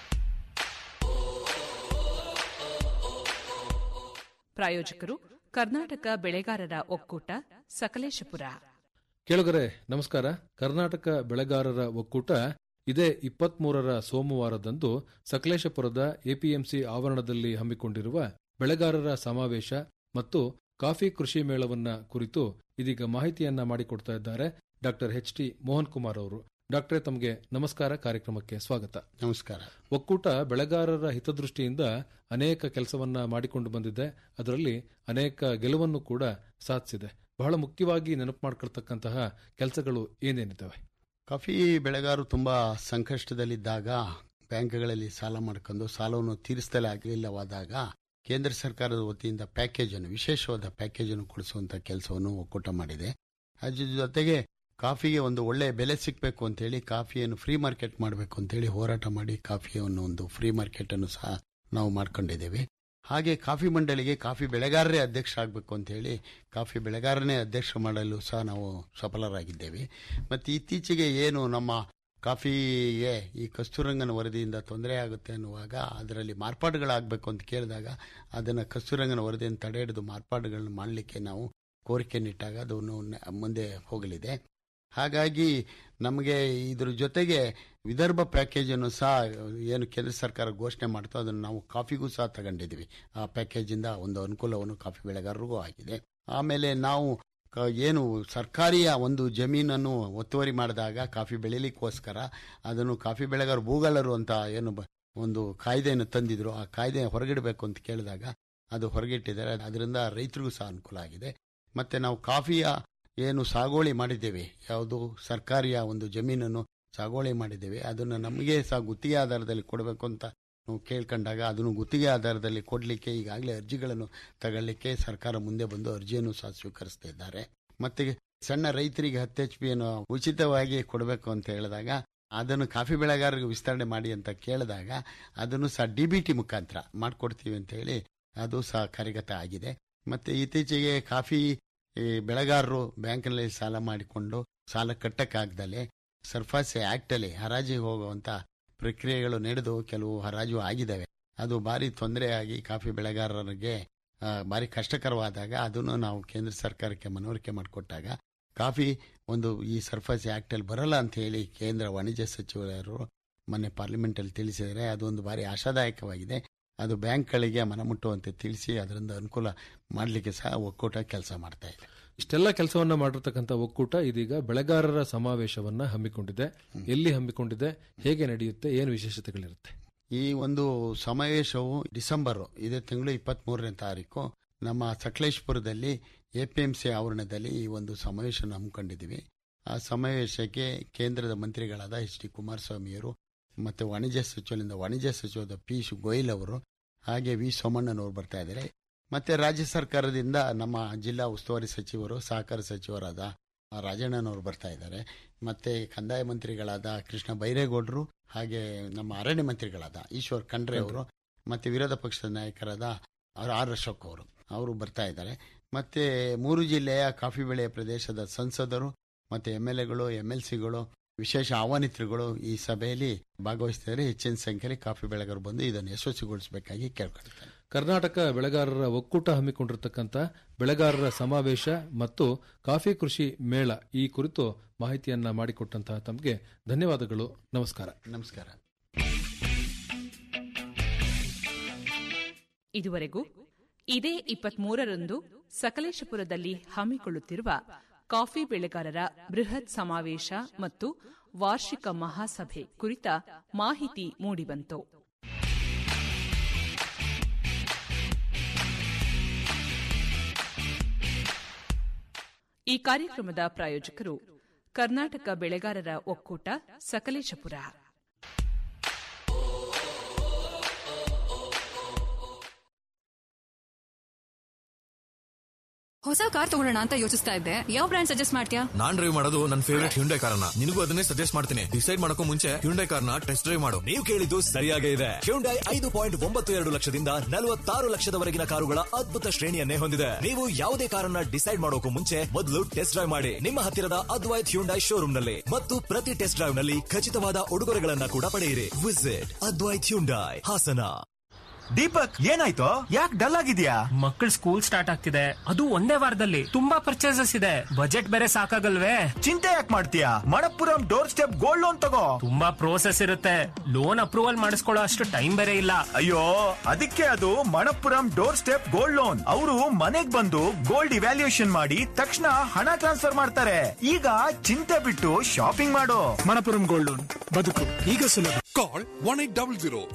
ಪ್ರಾಯೋಜಕರು ಕರ್ನಾಟಕ ಬೆಳೆಗಾರರ ಒಕ್ಕೂಟ ಸಕಲೇಶಪುರ ಕೇಳುಗರೆ ನಮಸ್ಕಾರ ಕರ್ನಾಟಕ ಬೆಳೆಗಾರರ ಒಕ್ಕೂಟ ಇದೇ ಇಪ್ಪತ್ಮೂರರ ಸೋಮವಾರದಂದು ಸಕಲೇಶಪುರದ ಎಪಿಎಂಸಿ ಆವರಣದಲ್ಲಿ ಹಮ್ಮಿಕೊಂಡಿರುವ ಬೆಳೆಗಾರರ ಸಮಾವೇಶ ಮತ್ತು ಕಾಫಿ ಕೃಷಿ ಮೇಳವನ್ನ ಕುರಿತು ಇದೀಗ ಮಾಹಿತಿಯನ್ನ ಮಾಡಿಕೊಡ್ತಾ ಇದ್ದಾರೆ doctor H T Mohan Kumar ಅವರು ಡಾಕ್ಟರೇ ತಮಗೆ ನಮಸ್ಕಾರ ಕಾರ್ಯಕ್ರಮಕ್ಕೆ ಸ್ವಾಗತ ನಮಸ್ಕಾರ ಒಕ್ಕೂಟ ಬೆಳೆಗಾರರ ಹಿತದೃಷ್ಟಿಯಿಂದ ಅನೇಕ ಕೆಲಸವನ್ನ ಮಾಡಿಕೊಂಡು ಬಂದಿದೆ ಅದರಲ್ಲಿ ಅನೇಕ ಗೆಲುವನ್ನು ಕೂಡ ಸಾಧಿಸಿದೆ ಬಹಳ ಮುಖ್ಯವಾಗಿ ನೆನಪು ಮಾಡ್ಕೊಳ್ತಕ್ಕಂತಹ ಕೆಲಸಗಳು ಏನೇನಿದ್ದಾವೆ ಕಾಫಿ ಬೆಳೆಗಾರರು ತುಂಬಾ ಸಂಕಷ್ಟದಲ್ಲಿದ್ದಾಗ ಬ್ಯಾಂಕ್ಗಳಲ್ಲಿ ಸಾಲ ಮಾಡ್ಕೊಂಡು ಸಾಲವನ್ನು ತೀರಿಸಲೇ ಆಗಲಿಲ್ಲವಾದಾಗ ಕೇಂದ್ರ ಸರ್ಕಾರದ ವತಿಯಿಂದ ಪ್ಯಾಕೇಜ್ ಅನ್ನು ವಿಶೇಷವಾದ ಪ್ಯಾಕೇಜ್ ಅನ್ನು ಕೊಡಿಸುವಂತ ಕೆಲಸವನ್ನು ಒಕ್ಕೂಟ ಮಾಡಿದೆ ಅದ್ರ ಜೊತೆಗೆ ಕಾಫಿಗೆ ಒಂದು ಒಳ್ಳೆ ಬೆಲೆ ಸಿಗಬೇಕು ಅಂತೇಳಿ ಕಾಫಿಯನ್ನು ಫ್ರೀ ಮಾರ್ಕೆಟ್ ಮಾಡಬೇಕು ಅಂತೇಳಿ ಹೋರಾಟ ಮಾಡಿ ಕಾಫಿಯನ್ನು ಒಂದು ಫ್ರೀ ಮಾರ್ಕೆಟ್ ಅನ್ನು ಸಹ ನಾವು ಮಾಡ್ಕೊಂಡಿದ್ದೇವೆ ಹಾಗೆ ಕಾಫಿ ಮಂಡಳಿಗೆ ಕಾಫಿ ಬೆಳೆಗಾರರೇ ಅಧ್ಯಕ್ಷ ಆಗಬೇಕು ಅಂತ ಹೇಳಿ ಕಾಫಿ ಬೆಳೆಗಾರನೇ ಅಧ್ಯಕ್ಷ ಮಾಡಲು ಸಹ ನಾವು ಸಫಲರಾಗಿದ್ದೇವೆ ಮತ್ತು ಇತ್ತೀಚೆಗೆ ಏನು ನಮ್ಮ ಕಾಫಿಗೆ ಈ ಕಸ್ತೂರಂಗನ ವರದಿಯಿಂದ ತೊಂದರೆ ಆಗುತ್ತೆ ಅನ್ನುವಾಗ ಅದರಲ್ಲಿ ಮಾರ್ಪಾಡುಗಳಾಗಬೇಕು ಅಂತ ಕೇಳಿದಾಗ ಅದನ್ನು ಕಸ್ತೂರಂಗನ ವರದಿಯನ್ನು ತಡೆ ಹಿಡಿದು ಮಾರ್ಪಾಡುಗಳನ್ನು ಮಾಡಲಿಕ್ಕೆ ನಾವು ಕೋರಿಕೆಯನ್ನಿಟ್ಟಾಗ ಅದನ್ನು ಮುಂದೆ ಹೋಗಲಿದೆ ಹಾಗಾಗಿ ನಮಗೆ ಇದ್ರ ಜೊತೆಗೆ ವಿದರ್ಭ ಪ್ಯಾಕೇಜ್ ಅನ್ನು ಸಹ ಏನು ಕೇಂದ್ರ ಸರ್ಕಾರ ಘೋಷಣೆ ಮಾಡ್ತೋ ಅದನ್ನು ನಾವು ಕಾಫಿಗೂ ಸಹ ತಗೊಂಡಿದ್ದೀವಿ ಆ ಪ್ಯಾಕೇಜಿಂದ ಒಂದು ಅನುಕೂಲವನ್ನು ಕಾಫಿ ಬೆಳೆಗಾರರಿಗೂ ಆಗಿದೆ ಆಮೇಲೆ ನಾವು ಏನು ಸರ್ಕಾರಿಯ ಒಂದು ಜಮೀನನ್ನು ಒತ್ತುವರಿ ಮಾಡಿದಾಗ ಕಾಫಿ ಬೆಳಿಲಿಕ್ಕೋಸ್ಕರ ಅದನ್ನು ಕಾಫಿ ಬೆಳೆಗಾರ ಭೂಗಳ್ಳರು ಅಂತ ಏನು ಒಂದು ಕಾಯ್ದೆಯನ್ನು ತಂದಿದ್ರು ಆ ಕಾಯ್ದೆ ಹೊರಗಿಡಬೇಕು ಅಂತ ಕೇಳಿದಾಗ ಅದು ಹೊರಗಿಟ್ಟಿದ್ದಾರೆ ಅದರಿಂದ ರೈತರಿಗೂ ಸಹ ಅನುಕೂಲ ಆಗಿದೆ ಮತ್ತೆ ನಾವು ಕಾಫಿಯ ಏನು ಸಾಗೋಳಿ ಮಾಡಿದ್ದೇವೆ ಯಾವುದು ಸರ್ಕಾರಿಯ ಒಂದು ಜಮೀನನ್ನು ಸಾಗೋಳಿ ಮಾಡಿದ್ದೇವೆ ಅದನ್ನು ನಮಗೆ ಸಹ ಗುತ್ತಿಗೆ ಆಧಾರದಲ್ಲಿ ಕೊಡಬೇಕು ಅಂತ ನಾವು ಕೇಳ್ಕೊಂಡಾಗ ಅದನ್ನು ಗುತ್ತಿಗೆ ಆಧಾರದಲ್ಲಿ ಕೊಡಲಿಕ್ಕೆ ಈಗಾಗಲೇ ಅರ್ಜಿಗಳನ್ನು ತಗೊಳ್ಳಿಕ್ಕೆ ಸರ್ಕಾರ ಮುಂದೆ ಬಂದು ಅರ್ಜಿಯನ್ನು ಸಹ ಸ್ವೀಕರಿಸ್ತಾ ಇದ್ದಾರೆ ಮತ್ತೆ ಸಣ್ಣ ರೈತರಿಗೆ ಹತ್ತು ಎಚ್ ಪಿಯನ್ನು ಉಚಿತವಾಗಿ ಕೊಡಬೇಕು ಅಂತ ಹೇಳಿದಾಗ ಅದನ್ನು ಕಾಫಿ ಬೆಳೆಗಾರರಿಗೆ ವಿಸ್ತರಣೆ ಮಾಡಿ ಅಂತ ಕೇಳಿದಾಗ ಅದನ್ನು ಸಹ ಡಿ ಬಿ ಟಿ ಮುಖಾಂತರ ಮಾಡಿಕೊಡ್ತೀವಿ ಅಂತ ಹೇಳಿ ಅದು ಸಹ ಕಾರ್ಯಗತ ಆಗಿದೆ ಮತ್ತೆ ಇತ್ತೀಚೆಗೆ ಕಾಫಿ ಬೆಳೆಗಾರರು ಬ್ಯಾಂಕ್ನಲ್ಲಿ ಸಾಲ ಮಾಡಿಕೊಂಡು ಸಾಲ ಕಟ್ಟಕ್ಕಾಗ್ದಲೆ ಸರ್ಫಾಸಿ ಆಕ್ಟ್ ಅಲ್ಲಿ ಹರಾಜಿಗೆ ಹೋಗುವಂತ ಪ್ರಕ್ರಿಯೆಗಳು ನಡೆದು ಕೆಲವು ಹರಾಜು ಆಗಿದ್ದಾವೆ ಅದು ಭಾರಿ ತೊಂದರೆಯಾಗಿ ಕಾಫಿ ಬೆಳೆಗಾರರಿಗೆ ಭಾರಿ ಕಷ್ಟಕರವಾದಾಗ ಅದನ್ನು ನಾವು ಕೇಂದ್ರ ಸರ್ಕಾರಕ್ಕೆ ಮನವರಿಕೆ ಮಾಡಿಕೊಟ್ಟಾಗ ಕಾಫಿ ಒಂದು ಈ ಸರ್ಫಾಸಿ ಆಕ್ಟ್ ಅಲ್ಲಿ ಬರಲ್ಲ ಅಂತ ಹೇಳಿ ಕೇಂದ್ರ ವಾಣಿಜ್ಯ ಸಚಿವರು ಮೊನ್ನೆ ಪಾರ್ಲಿಮೆಂಟ್ ಅಲ್ಲಿ ತಿಳಿಸಿದರೆ ಅದೊಂದು ಭಾರಿ ಆಶಾದಾಯಕವಾಗಿದೆ ಅದು ಬ್ಯಾಂಕ್ಗಳಿಗೆ ಮನಮುಟ್ಟುವಂತೆ ತಿಳಿಸಿ ಅದರಿಂದ ಅನುಕೂಲ ಮಾಡಲಿಕ್ಕೆ ಸಹ ಒಕ್ಕೂಟ ಕೆಲಸ ಮಾಡ್ತಾ ಇದೆ ಇಷ್ಟೆಲ್ಲ ಕೆಲಸವನ್ನ ಮಾಡಿರ್ತಕ್ಕಂಥ ಒಕ್ಕೂಟ ಇದೀಗ ಬೆಳೆಗಾರರ ಸಮಾವೇಶವನ್ನ ಹಮ್ಮಿಕೊಂಡಿದೆ ಎಲ್ಲಿ ಹಮ್ಮಿಕೊಂಡಿದೆ ಹೇಗೆ ನಡೆಯುತ್ತೆ ಏನು ವಿಶೇಷತೆಗಳಿರುತ್ತೆ ಈ ಒಂದು ಸಮಾವೇಶವು ಡಿಸೆಂಬರ್ ಇದೇ ತಿಂಗಳು ಇಪ್ಪತ್ತ್ ಮೂರನೇ ತಾರೀಕು ನಮ್ಮ ಸಕಲೇಶ್ಪುರದಲ್ಲಿ ಎಪಿಎಂಸಿ ಆವರಣದಲ್ಲಿ ಈ ಒಂದು ಸಮಾವೇಶ ಹಮ್ಮಿಕೊಂಡಿದ್ದೀವಿ ಆ ಸಮಾವೇಶಕ್ಕೆ ಕೇಂದ್ರದ ಮಂತ್ರಿಗಳಾದ ಎಚ್ ಡಿ ಕುಮಾರಸ್ವಾಮಿಯವರು ಮತ್ತೆ ವಾಣಿಜ್ಯ ಸಚಿವರಿಂದ ವಾಣಿಜ್ಯ ಸಚಿವದ ಪಿಯೂಷ್ ಗೋಯಲ್ ಅವರು ಹಾಗೆ ವಿ ಸೋಮಣ್ಣನವರು ಬರ್ತಾ ಇದ್ದಾರೆ ಮತ್ತೆ ರಾಜ್ಯ ಸರ್ಕಾರದಿಂದ ನಮ್ಮ ಜಿಲ್ಲಾ ಉಸ್ತುವಾರಿ ಸಚಿವರು ಸಹಕಾರ ಸಚಿವರಾದ ರಾಜಣ್ಣನವರು ಬರ್ತಾ ಇದ್ದಾರೆ ಮತ್ತೆ ಕಂದಾಯ ಮಂತ್ರಿಗಳಾದ ಕೃಷ್ಣ ಬೈರೇಗೌಡರು ಹಾಗೆ ನಮ್ಮ ಅರಣ್ಯ ಮಂತ್ರಿಗಳಾದ ಈಶ್ವರ್ ಖಂಡ್ರೆ ಅವರು ಮತ್ತೆ ವಿರೋಧ ಪಕ್ಷದ ನಾಯಕರಾದ ಆರ್ ಅಶೋಕ್ ಅವರು ಅವರು ಬರ್ತಾ ಇದ್ದಾರೆ ಮತ್ತೆ ಮೂರು ಜಿಲ್ಲೆಯ ಕಾಫಿ ಬೆಳೆಯ ಪ್ರದೇಶದ ಸಂಸದರು ಮತ್ತೆ ಎಂ ಎಲ್ ಎಗಳು ಎಂ ಎಲ್ ಸಿಗಳು ವಿಶೇಷ ಆಹ್ವಾನಿತರುಗಳು ಈ ಸಭೆಯಲ್ಲಿ ಭಾಗವಹಿಸಿದರೆ ಹೆಚ್ಚಿನ ಸಂಖ್ಯೆಯಲ್ಲಿ ಕಾಫಿ ಬೆಳೆಗಾರರು ಬಂದು ಇದನ್ನು ಯಶಸ್ವಿಗೊಳಿಸಬೇಕಾಗಿ ಕೇಳ್ಕೊಳ್ತಾರೆ ಕರ್ನಾಟಕ ಬೆಳೆಗಾರರ ಒಕ್ಕೂಟ ಹಮ್ಮಿಕೊಂಡಿರ್ತಕ್ಕಂಥ ಬೆಳೆಗಾರರ ಸಮಾವೇಶ ಮತ್ತು ಕಾಫಿ ಕೃಷಿ ಮೇಳ ಈ ಕುರಿತು ಮಾಹಿತಿಯನ್ನ ಮಾಡಿಕೊಟ್ಟಂತಹ ತಮಗೆ ಧನ್ಯವಾದಗಳು ನಮಸ್ಕಾರ ನಮಸ್ಕಾರ ಇದುವರೆಗೂ ಇದೇ ಇಪ್ಪತ್ಮೂರರಂದು ಸಕಲೇಶಪುರದಲ್ಲಿ ಹಮ್ಮಿಕೊಳ್ಳುತ್ತಿರುವ ಕಾಫಿ ಬೆಳೆಗಾರರ ಬೃಹತ್ ಸಮಾವೇಶ ಮತ್ತು ವಾರ್ಷಿಕ ಮಹಾಸಭೆ ಕುರಿತ ಮಾಹಿತಿ ಮೂಡಿಬಂತು ಈ ಕಾರ್ಯಕ್ರಮದ ಪ್ರಾಯೋಜಕರು ಕರ್ನಾಟಕ ಬೆಳೆಗಾರರ ಒಕ್ಕೂಟ ಸಕಲೇಶಪುರ ಹೊಸ ಕಾರ್ ತಗೊಳ್ಳೋಣ ಅಂತ ಯೋಚಿಸ್ತಾ ಇದ್ದೆ ಯಾವ ಬ್ರ್ಯಾಂಡ್ ಸಜೆಸ್ಟ್ ಮಾಡ್ತೀಯಾ ನಾನ್ ಡ್ರೈವ್ ಮಾಡೋದು ನನ್ನ ಫೇವರೇಟ್ ಹ್ಯುಂಡೈ ಕಾರ್ನ ನಿನಗೂ ಅದನ್ನೇ ಸಜೆಸ್ಟ್ ಮಾಡ್ತೀನಿ ಡಿಸೈಡ್ ಮಾಡಕ್ಕೂ ಮುಂಚೆ ಹ್ಯುಂಡೈ ಕಾರ್ನ ಟೆಸ್ಟ್ ಡ್ರೈವ್ ಮಾಡು ನೀವು ಕೇಳಿದ್ದು ಸರಿಯಾಗೇ ಇದೆ ಹ್ಯುಂಡೈ ಐದು ಪಾಯಿಂಟ್ ಒಂಬತ್ತು ಎರಡು ಲಕ್ಷದಿಂದ ನಲವತ್ತಾರು ಲಕ್ಷದವರೆಗಿನ ಕಾರುಗಳ ಅದ್ಭುತ ಶ್ರೇಣಿಯನ್ನೇ ಹೊಂದಿದೆ ನೀವು ಯಾವುದೇ ಕಾರನ್ನ ಡಿಸೈಡ್ ಮಾಡೋಕು ಮುಂಚೆ ಮೊದಲು ಟೆಸ್ಟ್ ಡ್ರೈವ್ ಮಾಡಿ ನಿಮ್ಮ ಹತ್ತಿರದ ಅದ್ವೈತ್ ಹ್ಯುಂಡೈ ಶೋರೂಮ್ ನಲ್ಲಿ ಮತ್ತು ಪ್ರತಿ ಟೆಸ್ಟ್ ಡ್ರೈವ್ ನಲ್ಲಿ ಖಚಿತವಾದ ಉಡುಗೊರೆಗಳನ್ನ ಕೂಡ ಪಡೆಯಿರಿ ವಿಸಿಟ್ ಅದ್ವೈತ್ ಹ್ಯುಂಡೈ ಹಾಸನ ದೀಪಕ್ ಏನಾಯ್ತು ಯಾಕೆ ಡಲ್ ಆಗಿದ್ಯಾ ಮಕ್ಕಳ ಸ್ಕೂಲ್ ಸ್ಟಾರ್ಟ್ ಆಗ್ತಿದೆ ಅದು ಒಂದೇ ವಾರದಲ್ಲಿ ತುಂಬಾ ಪರ್ಚೇಸಸ್ ಇದೆ ಬಜೆಟ್ ಬೇರೆ ಸಾಕಾಗಲ್ವೇ ಚಿಂತೆ ಯಾಕೆ ಮಾಡ್ತೀಯಾ Manappuram door step gold loan ತಗೋ ತುಂಬಾ ಪ್ರೋಸೆಸ್ ಇರುತ್ತೆ ಲೋನ್ ಅಪ್ರೂವಲ್ ಮಾಡಿಸ್ಕೊಳ್ಳೋ ಅಷ್ಟು ಟೈಮ್ ಬೇರೆ ಇಲ್ಲ ಅಯ್ಯೋ ಅದಕ್ಕೆ ಅದು Manappuram door step gold loan ಅವರು ಮನೆಗ್ ಬಂದು ಗೋಲ್ಡ್ ಇವ್ಯಾಲ್ಯೂಯೇಷನ್ ಮಾಡಿ ತಕ್ಷಣ ಹಣ ಟ್ರಾನ್ಸ್ಫರ್ ಮಾಡ್ತಾರೆ ಈಗ ಚಿಂತೆ ಬಿಟ್ಟು ಶಾಪಿಂಗ್ ಮಾಡು ಮಣಪುರಂ ಗೋಲ್ಡ್ ಲೋನ್ ಬದುಕು ಈಗ ಸುಲಭ call one eight double zero